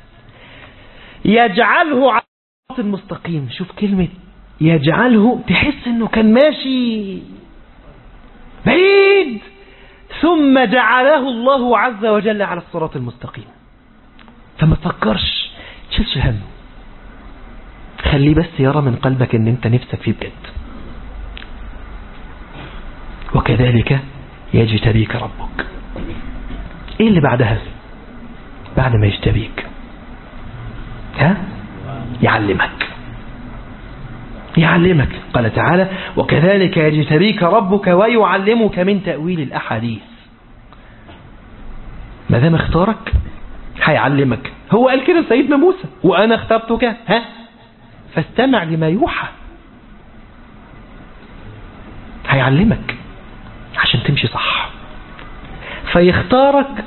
Speaker 1: يجعله على الصراط المستقيم شوف كلمة يجعله تحس انه كان ماشي بعيد ثم جعله الله عز وجل على الصراط المستقيم فما تفكرش تشيلش هم خليه بس يرى من قلبك ان انت نفسك فيه بجد وكذلك يجتبيك ربك ايه اللي بعدها بعد ما يجتبيك ها يعلمك يعلمك قال تعالى وكذلك يجتبيك ربك ويعلمك من تأويل الأحاديث ما دام اختارك هيعلمك هو قال كده سيدنا موسى وأنا اخترتك ها فاستمع لما يوحى هيعلمك عشان تمشي صح فيختارك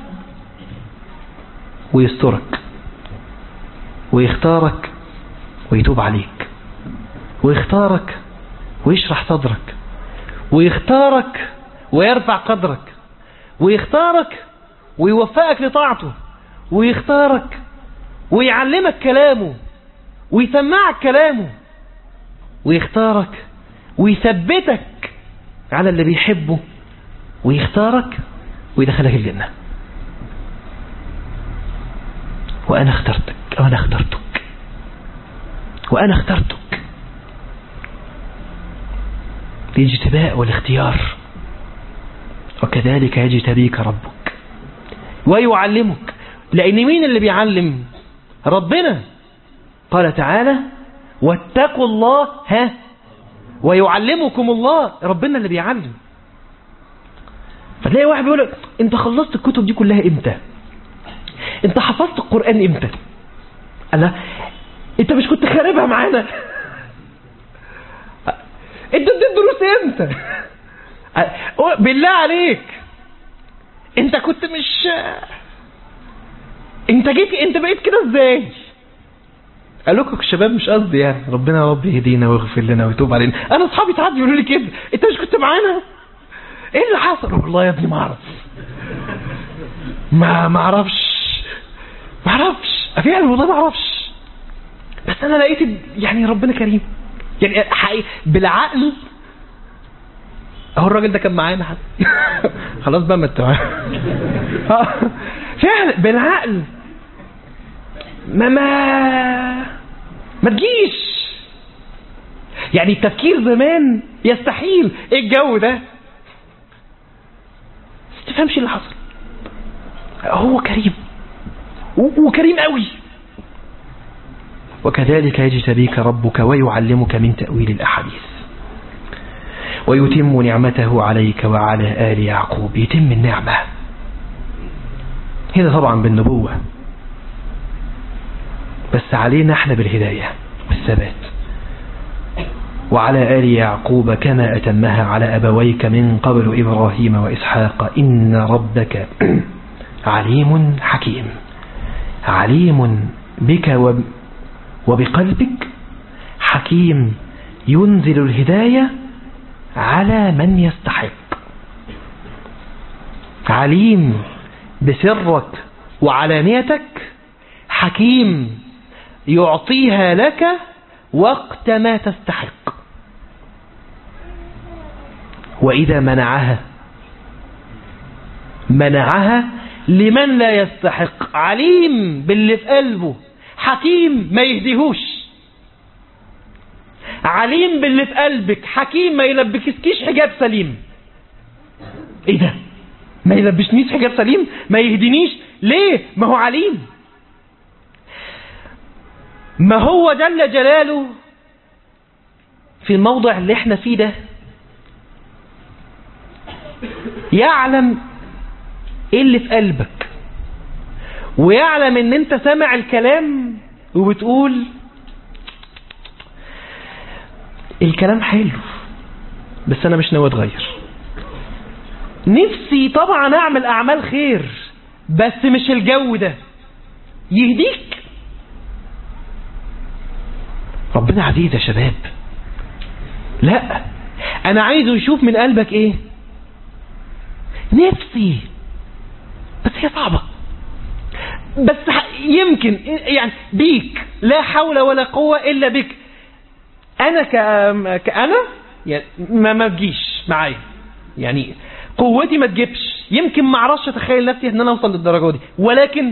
Speaker 1: ويسترك ويختارك ويتوب عليك ويختارك ويشرح صدرك ويختارك ويرفع قدرك ويختارك ويوفقك لطاعته ويختارك ويعلمك كلامه ويسمعك كلامه ويختارك ويثبتك على اللي بيحبه ويختارك ويدخلك الجنة وأنا اخترتك وأنا اخترتك وأنا اخترتك الاجتباء والاختيار وكذلك يجتبيك ربك ويعلمك لأن مين اللي بيعلم ربنا قال تعالى واتقوا الله ها ويعلمكم الله ربنا اللي بيعلم فتلاقي واحد بيقول لك انت خلصت الكتب دي كلها امتى انت حفظت القرآن امتى قال انت مش كنت خاربها معانا انت اديت دروس امتى بالله عليك انت كنت مش انت جيت انت بقيت كده ازاي قال لكم الشباب مش قصدي يعني ربنا يا رب يهدينا ويغفر لنا ويتوب علينا انا اصحابي ساعات بيقولوا لي كده انت مش كنت معانا ايه اللي حصل والله يا ابني ما اعرف ما ما اعرفش ما اعرفش فعلا والله ما اعرفش بس انا لقيت يعني ربنا كريم يعني حقيقي بالعقل اهو الراجل ده كان معانا حتى خلاص بقى ما انت فعلا بالعقل ما ما ما تجيش يعني التفكير زمان يستحيل ايه الجو ده بس تفهمش اللي حصل هو كريم وكريم قوي وكذلك يجتبيك ربك ويعلمك من تأويل الأحاديث ويتم نعمته عليك وعلى آل يعقوب يتم النعمة هنا طبعا بالنبوة بس علينا احنا بالهداية والثبات وعلى آل يعقوب كما أتمها على أبويك من قبل إبراهيم وإسحاق إن ربك عليم حكيم عليم بك وبقلبك حكيم ينزل الهداية على من يستحق عليم بسرك وعلانيتك حكيم يعطيها لك وقت ما تستحق وإذا منعها منعها لمن لا يستحق عليم باللي في قلبه حكيم ما يهديهوش عليم باللي في قلبك حكيم ما يلبكسكيش حجاب سليم ايه ده ما يلبسنيش حجاب سليم ما يهدينيش ليه ما هو عليم ما هو جل جلاله في الموضع اللي احنا فيه ده يعلم ايه اللي في قلبك ويعلم ان انت سامع الكلام وبتقول الكلام حلو بس انا مش ناوي اتغير نفسي طبعا اعمل اعمال خير بس مش الجو ده يهديك ربنا عزيز يا شباب لا انا عايزه يشوف من قلبك ايه نفسي بس هي صعبة بس يمكن يعني بيك لا حول ولا قوة إلا بك أنا كأنا يعني ما ما تجيش معايا يعني قوتي ما تجيبش يمكن ما اعرفش اتخيل نفسي ان انا اوصل للدرجه دي ولكن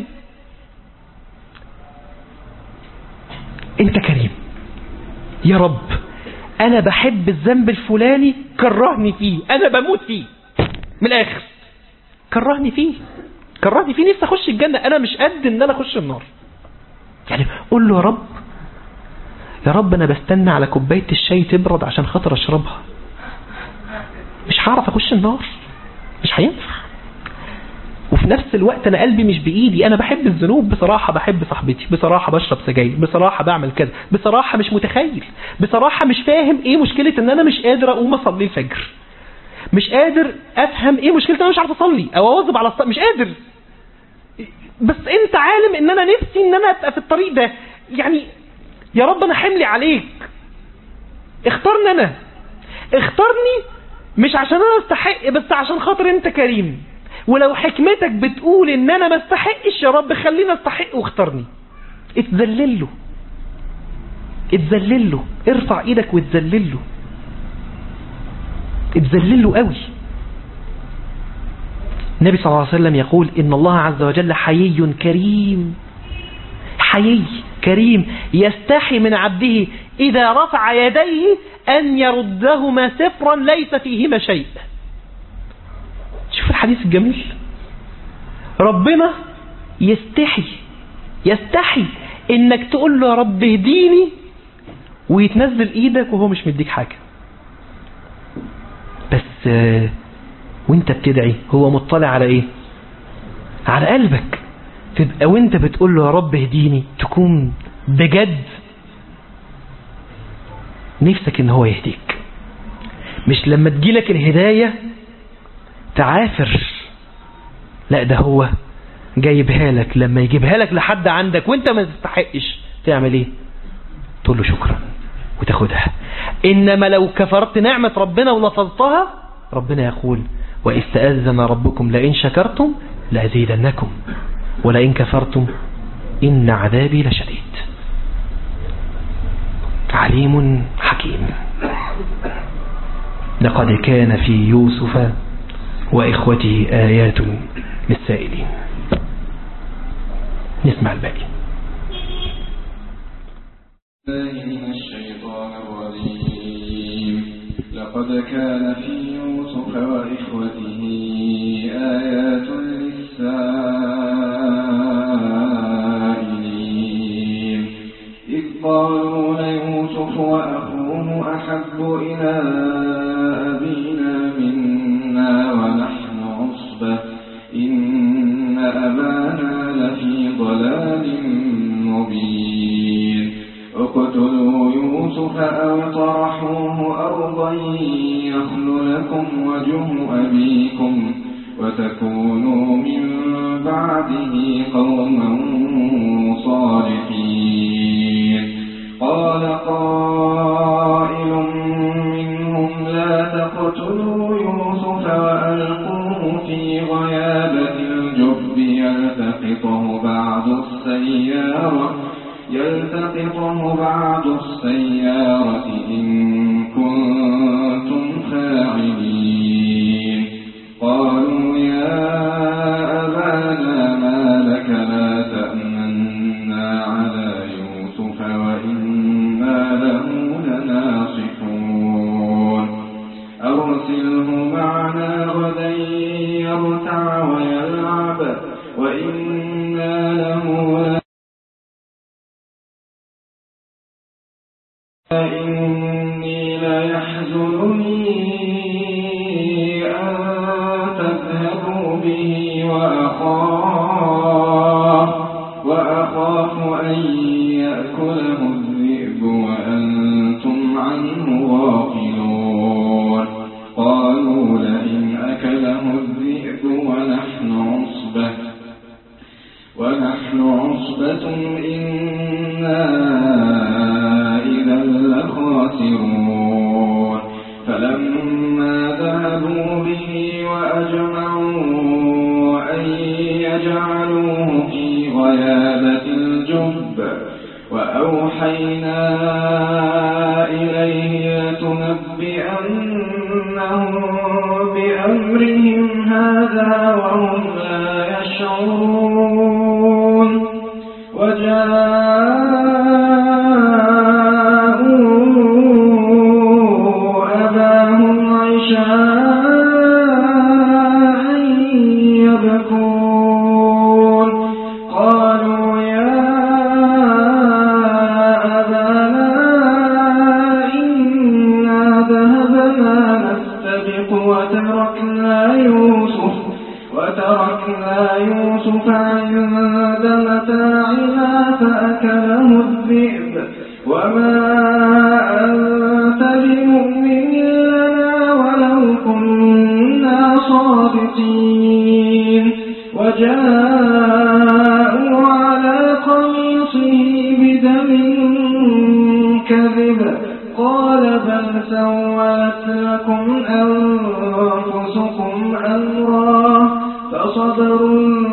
Speaker 1: انت كريم يا رب انا بحب الذنب الفلاني كرهني فيه انا بموت فيه من الاخر كرهني فيه كرهني فيه نفسي اخش الجنه انا مش قد ان انا اخش النار يعني قول له يا رب يا رب انا بستنى على كوبايه الشاي تبرد عشان خاطر اشربها مش هعرف اخش النار مش هينفع وفي نفس الوقت انا قلبي مش بايدي انا بحب الذنوب بصراحه بحب صاحبتي بصراحه بشرب سجاير بصراحه بعمل كذا بصراحه مش متخيل بصراحه مش فاهم ايه مشكله ان انا مش قادر اقوم اصلي الفجر مش قادر افهم ايه مشكلتي انا مش عارف اصلي او اواظب على الصلاه مش قادر بس انت عالم ان انا نفسي ان انا ابقى في الطريق ده يعني يا رب انا حملي عليك اختارني انا اختارني مش عشان انا استحق بس عشان خاطر انت كريم ولو حكمتك بتقول ان انا ما استحقش يا رب خليني استحق واختارني اتذلل له اتذلل له ارفع ايدك واتذلل له اتذلل له قوي النبي صلى الله عليه وسلم يقول إن الله عز وجل حيي كريم حيي كريم يستحي من عبده إذا رفع يديه أن يردهما صفرا ليس فيهما شيء شوف الحديث الجميل ربنا يستحي يستحي انك تقول له يا رب اهديني ويتنزل ايدك وهو مش مديك حاجة بس آه، وانت بتدعي هو مطلع على ايه على قلبك تبقى وانت بتقول له يا رب اهديني تكون بجد نفسك ان هو يهديك مش لما تجيلك الهداية تعافر لا ده هو جايبها لك لما يجيبها لك لحد عندك وانت ما تستحقش تعمل ايه تقول له شكرا وتاخدها انما لو كفرت نعمة ربنا ولفظتها ربنا يقول وإذ تأذن ربكم لئن شكرتم لأزيدنكم ولئن كفرتم إن عذابي لشديد عليم حكيم لقد كان في يوسف وإخوته آيات للسائلين نسمع الباقي
Speaker 2: الله من الشيطان الرجيم لقد كان في يوسف وإخوته آيات للسائلين إذ قالوا ليوسف وأخوه أحب إلى أبينا منا ونحن عصبة إن أبانا لفي ضلال مبين اقتلوا يوسف أو طرحوه أرضا يخل لكم وجه أبيكم وتكونوا من بعده قوما صالحين قال قائل منهم لا تقتلوا يوسف وألقوه في غيابة الجب يلتقطه بعض السيارة يلتقطه بعض السيارة إن كنتم فاعلين قالوا يا أبانا ما لك لا تأمنا على يوسف وإنا له لناصحون أرسله معنا غدا يرتع ويلعب وإنا له إني ليحزنني أن تذهبوا به وأخاف وأخاف أن يأكله الذئب وأنتم عنه غافلون قالوا لئن أكله الذئب ونحن عصبة ونحن عصبة إنا إذا لخاسرون فلما ذهبوا به وأجمعوا أن يجعلوه في غيابة الجب وأوحينا إليه لتنبئنهم بأمرهم هذا وهم لا يشعرون وجاءوا أباهم عشاء يبكون قالوا يا أبانا إنا ذهبنا نستبق وتركنا يوسف وتركنا يوسف عند متاعنا فأكله الذئب وما أنت بمؤمن لنا ولو كنا صادقين وجاءوا على قميصه بدم كذب قال بل سولت لكم أنفسكم أمرا فصبر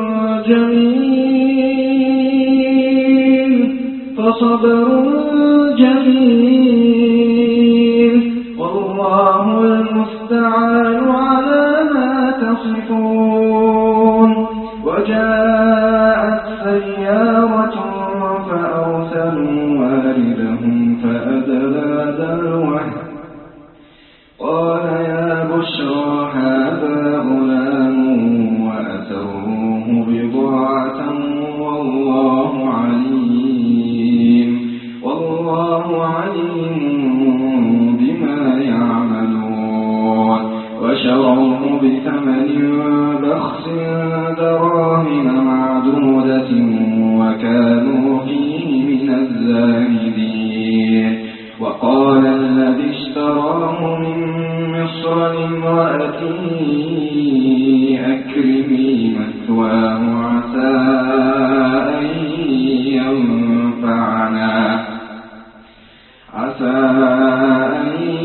Speaker 2: جميل فصبر الجحيم والله المستعان على ما تصفون وجاءت سيارة فأرسلوا واردهم فأدلى دلوه قال يا بشرى هذا غلام وأسروه بضاعة والله عليم والله عليم بما يعملون وشروه بثمن بخس دراهم معدودة وكانوا فيه من الزاهدين وقال الذي اشتراه من مصر لامرأته أكرمي مثواه عسى أن ينفعنا عسى أن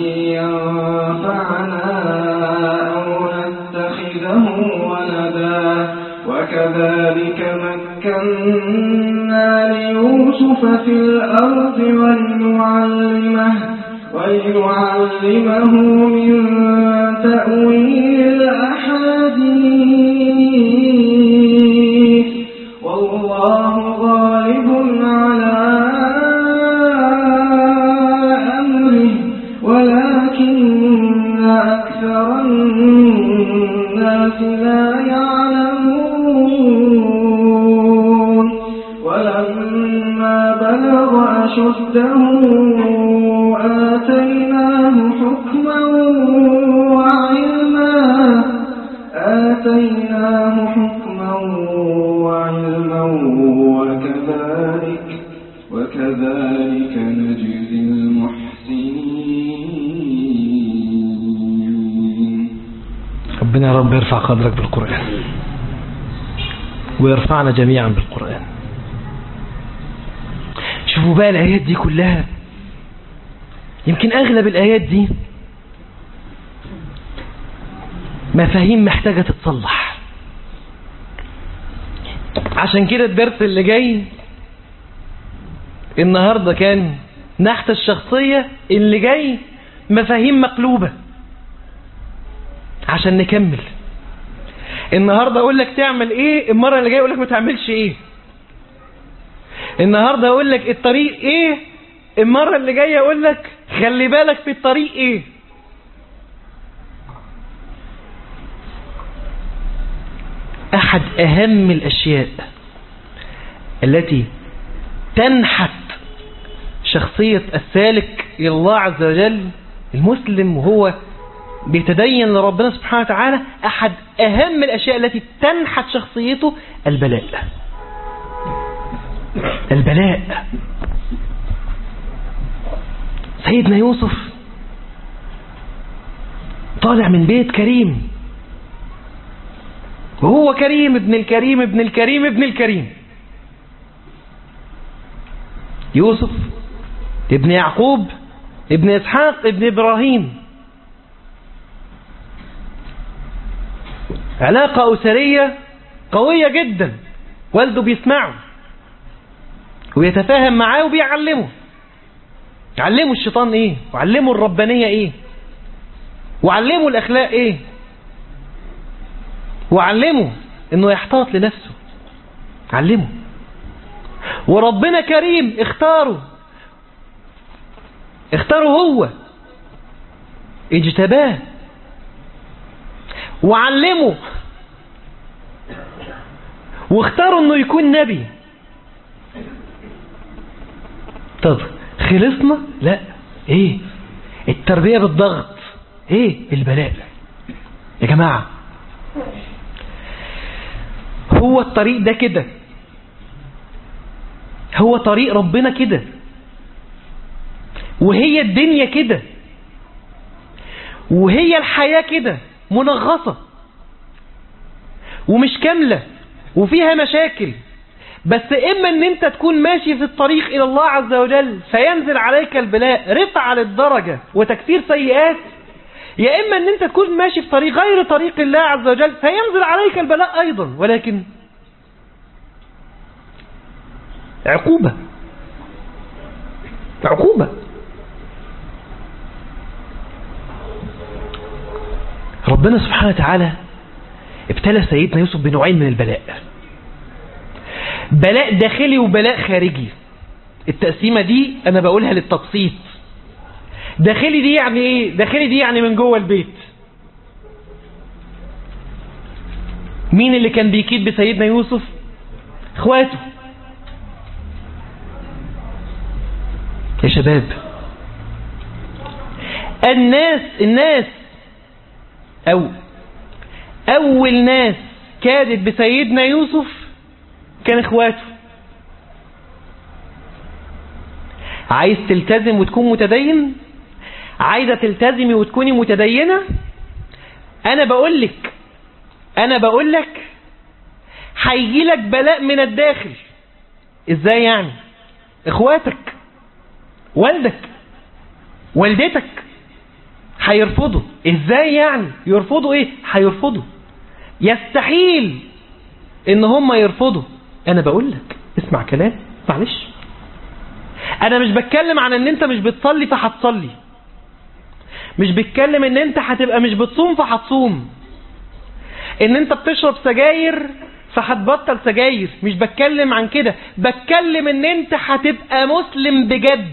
Speaker 2: ينفعنا أو نتخذه ولدا وكذلك مكنا ليوسف في الأرض ولنعلمه ولنعلمه من تأويل الأحاديث والله غالب على أمره ولكن أكثر الناس لا يعلمون ولما بلغ أشده آتيناه حكما وعلما آتيناه حكما وعلما وكذلك وكذلك نجزي المحسنين
Speaker 1: ربنا يا رب يرفع قدرك بالقرآن ويرفعنا جميعا بالقرآن شوفوا بقى الآيات دي كلها يمكن أغلب الآيات دي مفاهيم محتاجة تتصلح عشان كده الدرس اللي جاي النهاردة كان نحت الشخصية اللي جاي مفاهيم مقلوبة عشان نكمل النهاردة اقول لك تعمل ايه المرة اللي جاية اقول لك ما تعملش ايه النهاردة اقول لك الطريق ايه المرة اللي جاية اقول لك خلي بالك في الطريق ايه احد اهم الاشياء التي تنحت شخصية السالك الى الله عز وجل المسلم وهو بيتدين لربنا سبحانه وتعالى احد اهم الاشياء التي تنحت شخصيته البلاء البلاء سيدنا يوسف طالع من بيت كريم وهو كريم ابن الكريم ابن الكريم ابن الكريم يوسف ابن يعقوب ابن إسحاق ابن إبراهيم علاقة أسرية قوية جدا والده بيسمعه ويتفاهم معاه وبيعلمه علموا الشيطان ايه وعلموا الربانية ايه وعلموا الاخلاق ايه وعلموا انه يحتاط لنفسه علمه وربنا كريم اختاره اختاره هو اجتباه وعلمه واختاروا انه يكون نبي طب خلصنا لا ايه التربية بالضغط ايه البلاء يا جماعة هو الطريق ده كده هو طريق ربنا كده وهي الدنيا كده وهي الحياة كده منغصة ومش كاملة وفيها مشاكل بس إما أن أنت تكون ماشي في الطريق إلى الله عز وجل فينزل عليك البلاء رفع للدرجة وتكفير سيئات يا إما أن أنت تكون ماشي في طريق غير طريق الله عز وجل فينزل عليك البلاء أيضا ولكن عقوبة عقوبة ربنا سبحانه وتعالى ابتلى سيدنا يوسف بنوعين من البلاء بلاء داخلي وبلاء خارجي التقسيمة دي أنا بقولها للتبسيط داخلي دي يعني إيه داخلي دي يعني من جوه البيت مين اللي كان بيكيد بسيدنا يوسف اخواته يا شباب الناس الناس أو أول ناس كادت بسيدنا يوسف كان اخواته عايز تلتزم وتكون متدين عايزة تلتزمي وتكوني متدينة أنا بقول لك أنا بقول لك هيجي لك بلاء من الداخل إزاي يعني إخواتك والدك والدتك هيرفضوا إزاي يعني يرفضوا إيه هيرفضوا يستحيل إن هم يرفضوا أنا بقول لك اسمع كلام معلش أنا مش بتكلم عن إن أنت مش بتصلي فهتصلي مش بتكلم إن أنت هتبقى مش بتصوم فهتصوم ان انت بتشرب سجاير فهتبطل سجاير مش بتكلم عن كده بتكلم ان انت هتبقى مسلم بجد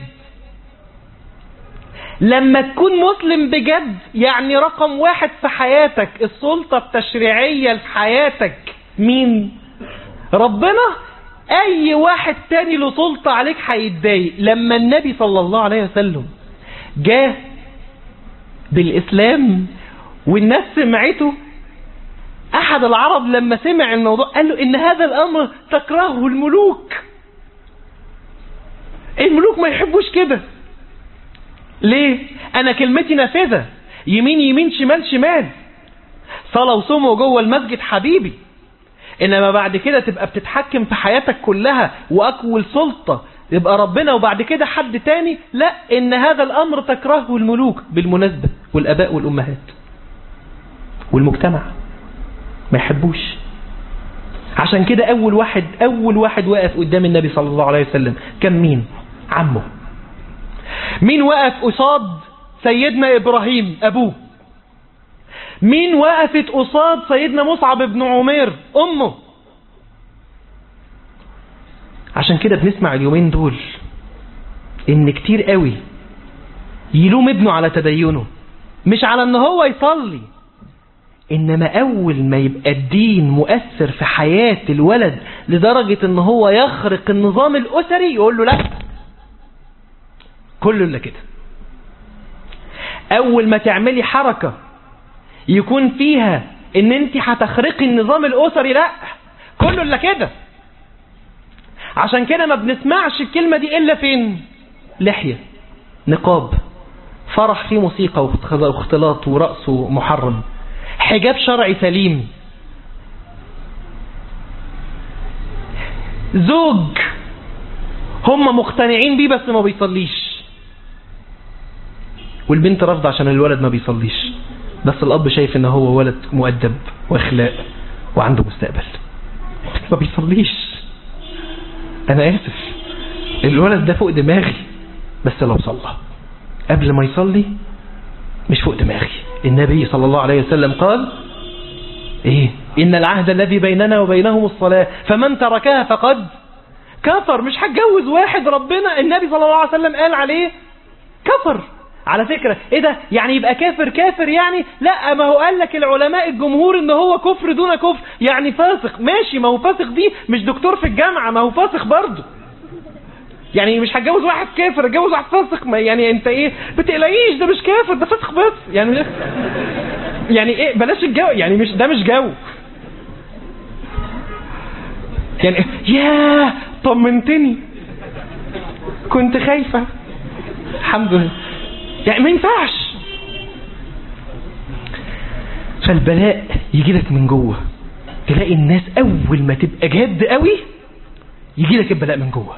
Speaker 1: لما تكون مسلم بجد يعني رقم واحد في حياتك السلطة التشريعية في حياتك مين ربنا اي واحد تاني له سلطة عليك هيتضايق لما النبي صلى الله عليه وسلم جاء بالاسلام والناس سمعته أحد العرب لما سمع الموضوع قال له إن هذا الأمر تكرهه الملوك الملوك ما يحبوش كده ليه أنا كلمتي نافذة يمين يمين شمال شمال صلاة وصوم جوه المسجد حبيبي إنما بعد كده تبقى بتتحكم في حياتك كلها وأكول سلطة يبقى ربنا وبعد كده حد تاني لا إن هذا الأمر تكرهه الملوك بالمناسبة والأباء والأمهات والمجتمع ما يحبوش عشان كده أول واحد أول واحد وقف قدام النبي صلى الله عليه وسلم كان مين عمه مين وقف قصاد سيدنا إبراهيم أبوه مين وقفت قصاد سيدنا مصعب بن عمير أمه عشان كده بنسمع اليومين دول إن كتير قوي يلوم ابنه على تدينه مش على ان هو يصلي إنما أول ما يبقى الدين مؤثر في حياة الولد لدرجة إن هو يخرق النظام الأسري يقول له لا كله إلا كده أول ما تعملي حركة يكون فيها إن أنت هتخرقي النظام الأسري لا كله إلا كده عشان كده ما بنسمعش الكلمة دي إلا فين لحية نقاب فرح فيه موسيقى واختلاط ورقص محرم حجاب شرعي سليم زوج هم مقتنعين بيه بس ما بيصليش والبنت رافضه عشان الولد ما بيصليش بس الاب شايف ان هو ولد مؤدب واخلاق وعنده مستقبل ما بيصليش انا اسف الولد ده فوق دماغي بس لو صلى قبل ما يصلي مش فوق دماغي النبي صلى الله عليه وسلم قال ايه ان العهد الذي بيننا وبينهم الصلاة فمن تركها فقد كفر مش هتجوز واحد ربنا النبي صلى الله عليه وسلم قال عليه كفر على فكرة ايه ده يعني يبقى كافر كافر يعني لا ما هو قال لك العلماء الجمهور ان هو كفر دون كفر يعني فاسق ماشي ما هو فاسق دي مش دكتور في الجامعة ما هو فاسق برضه يعني مش هتجوز واحد كافر اتجوز واحد فاسق ما يعني انت ايه بتقلقيش ده مش كافر ده فاسق بس يعني يعني ايه بلاش الجو يعني مش ده مش جو يعني ياه طمنتني كنت خايفة الحمد لله يعني ما ينفعش فالبلاء يجي لك من جوه تلاقي الناس اول ما تبقى جاد قوي يجي لك البلاء من جوه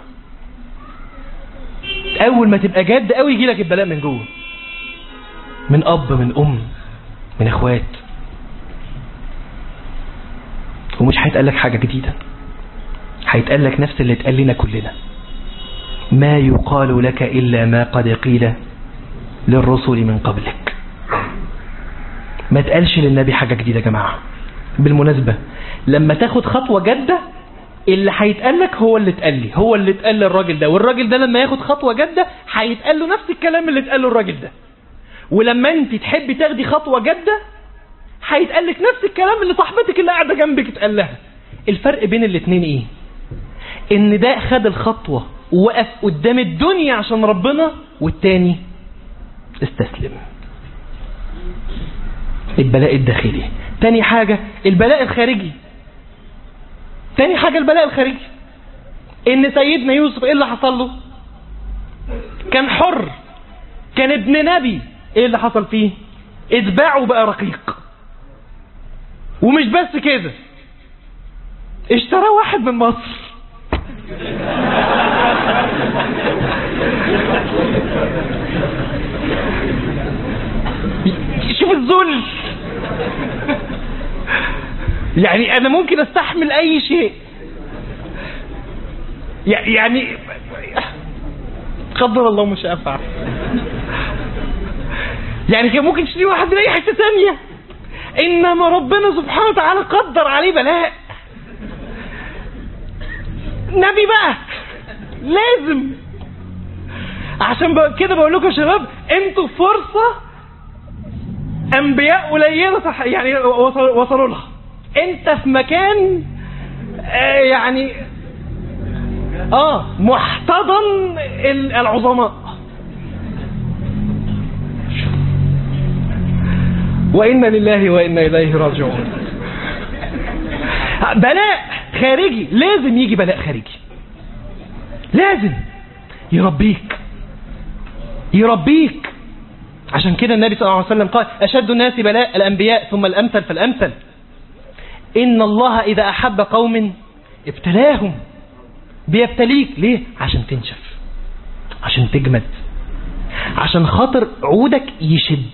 Speaker 1: اول ما تبقى جاد قوي يجي لك البلاء من جوه من اب من ام من اخوات ومش هيتقال لك حاجه جديده هيتقال لك نفس اللي اتقال لنا كلنا ما يقال لك إلا ما قد قيل للرسل من قبلك ما تقالش للنبي حاجة جديدة يا جماعة بالمناسبة لما تاخد خطوة جادة اللي هيتقال لك هو اللي اتقال لي هو اللي اتقال للراجل ده والراجل ده لما ياخد خطوة جادة هيتقال له نفس الكلام اللي اتقال له الراجل ده ولما انت تحبي تاخدي خطوة جادة هيتقال لك نفس الكلام اللي صاحبتك اللي قاعدة جنبك اتقال لها الفرق بين الاتنين ايه ان ده خد الخطوة ووقف قدام الدنيا عشان ربنا والتاني استسلم البلاء الداخلي تاني حاجة البلاء الخارجي تاني حاجة البلاء الخارجي ان سيدنا يوسف ايه اللي حصل له كان حر كان ابن نبي ايه اللي حصل فيه اتباع وبقى رقيق ومش بس كده اشتراه واحد من مصر شوف الذل يعني انا ممكن استحمل اي شيء يعني قدر الله مش افعل يعني كان ممكن تشتري واحد من اي حته ثانيه انما ربنا سبحانه وتعالى قدر عليه بلاء نبي بقى لازم عشان بقى كده بقول لكم يا شباب انتوا فرصه انبياء قليله صح يعني وصلوا, وصلوا لها انت في مكان آه يعني اه محتضن العظماء وإنا لله وإنا إليه راجعون بلاء خارجي لازم يجي بلاء خارجي لازم يربيك يربيك عشان كده النبي صلى الله عليه وسلم قال أشد الناس بلاء الأنبياء ثم الأمثل فالأمثل إن الله إذا أحب قوم ابتلاهم بيبتليك ليه عشان تنشف عشان تجمد عشان خاطر عودك يشد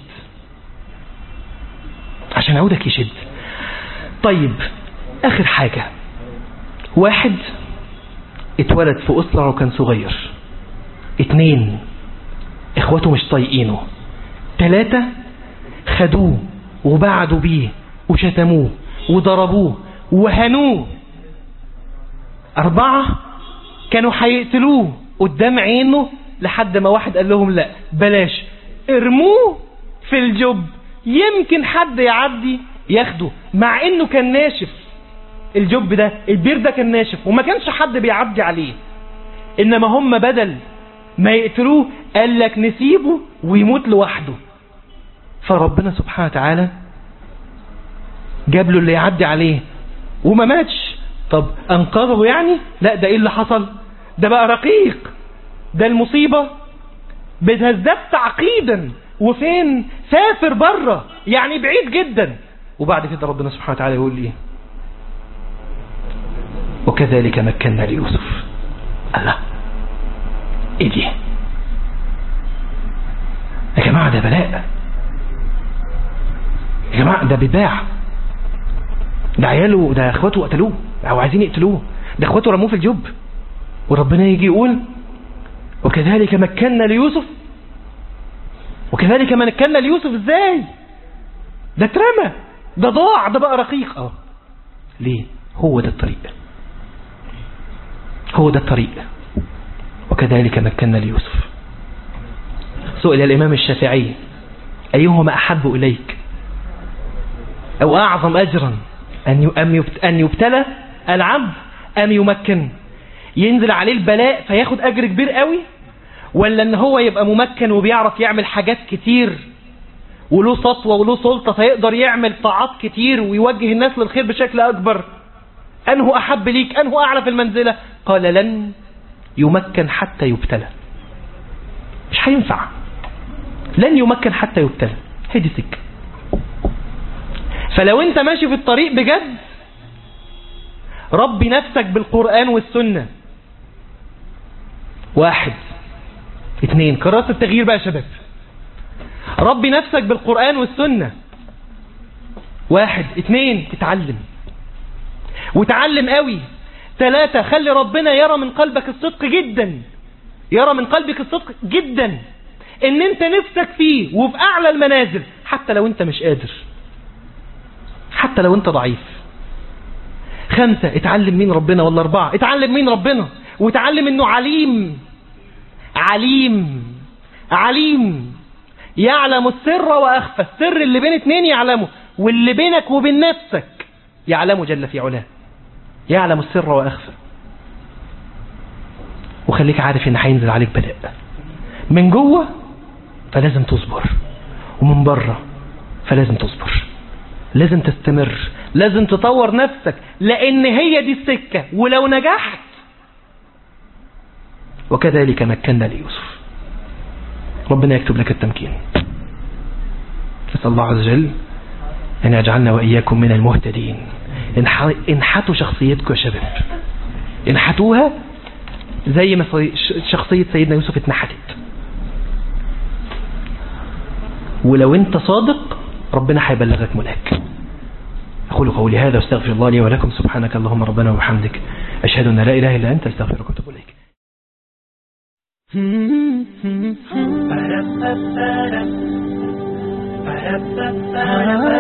Speaker 1: عشان عودك يشد طيب آخر حاجة واحد اتولد في أسرة وكان صغير اتنين اخواته مش طايقينه تلاتة خدوه وبعدوا بيه وشتموه وضربوه وهنوه أربعة كانوا هيقتلوه قدام عينه لحد ما واحد قال لهم لا بلاش ارموه في الجب يمكن حد يعدي ياخده مع انه كان ناشف الجب ده البير ده كان ناشف وما كانش حد بيعدي عليه انما هم بدل ما يقتلوه قال لك نسيبه ويموت لوحده فربنا سبحانه وتعالى جاب له اللي يعدي عليه وما ماتش طب انقذه يعني لا ده ايه اللي حصل ده بقى رقيق ده المصيبة بتزداد تعقيدا وفين سافر بره يعني بعيد جدا وبعد كده ربنا سبحانه وتعالى يقول لي وكذلك مكنا ليوسف الله ايه دي يا جماعة ده بلاء يا جماعة ده بيباع ده عياله ده اخواته قتلوه او عايزين يقتلوه ده اخواته رموه في الجب وربنا يجي يقول وكذلك مكنا ليوسف وكذلك مكنا ليوسف ازاي ده اترمى ده ضاع ده بقى رقيق اه ليه هو ده الطريق هو ده الطريق وكذلك مكنا ليوسف سئل الإمام الشافعي أيهما أحب إليك أو أعظم أجرا أن يبتلى العبد أم يمكن ينزل عليه البلاء فياخد أجر كبير قوي ولا ان هو يبقى ممكن وبيعرف يعمل حاجات كتير وله سطوة وله سلطة فيقدر يعمل طاعات كتير ويوجه الناس للخير بشكل أكبر أنه أحب ليك أنه أعلى في المنزلة قال لن يمكن حتى يبتلى مش هينفع لن يمكن حتى يبتلى هي دي سكة فلو انت ماشي في الطريق بجد ربي نفسك بالقرآن والسنة واحد اثنين كراسة التغيير بقى يا شباب ربي نفسك بالقرآن والسنة واحد اثنين اتعلم وتعلم قوي ثلاثة خلي ربنا يرى من قلبك الصدق جدا يرى من قلبك الصدق جدا ان انت نفسك فيه وفي اعلى المنازل حتى لو انت مش قادر حتى لو انت ضعيف خمسة اتعلم مين ربنا ولا اربعة اتعلم مين ربنا وتعلم انه عليم عليم عليم يعلم السر واخفى السر اللي بين اتنين يعلمه واللي بينك وبين نفسك يعلمه جل في علاه يعلم السر واخفى وخليك عارف ان هينزل عليك بلاء من جوه فلازم تصبر ومن بره فلازم تصبر لازم تستمر لازم تطور نفسك لان هي دي السكة ولو نجحت وكذلك مكنا ليوسف ربنا يكتب لك التمكين نسأل الله عز وجل أن يجعلنا وإياكم من المهتدين انح- انحتوا شخصيتكم يا شباب انحتوها زي ما صي- ش- شخصية سيدنا يوسف اتنحتت ولو انت صادق ربنا هيبلغك ملاك أقول قولي هذا واستغفر الله لي ولكم سبحانك اللهم ربنا وبحمدك أشهد أن لا إله إلا أنت استغفرك وأتوب إليك
Speaker 3: Ba-da-ba-ba-da. Ba-da-ba-ba-da.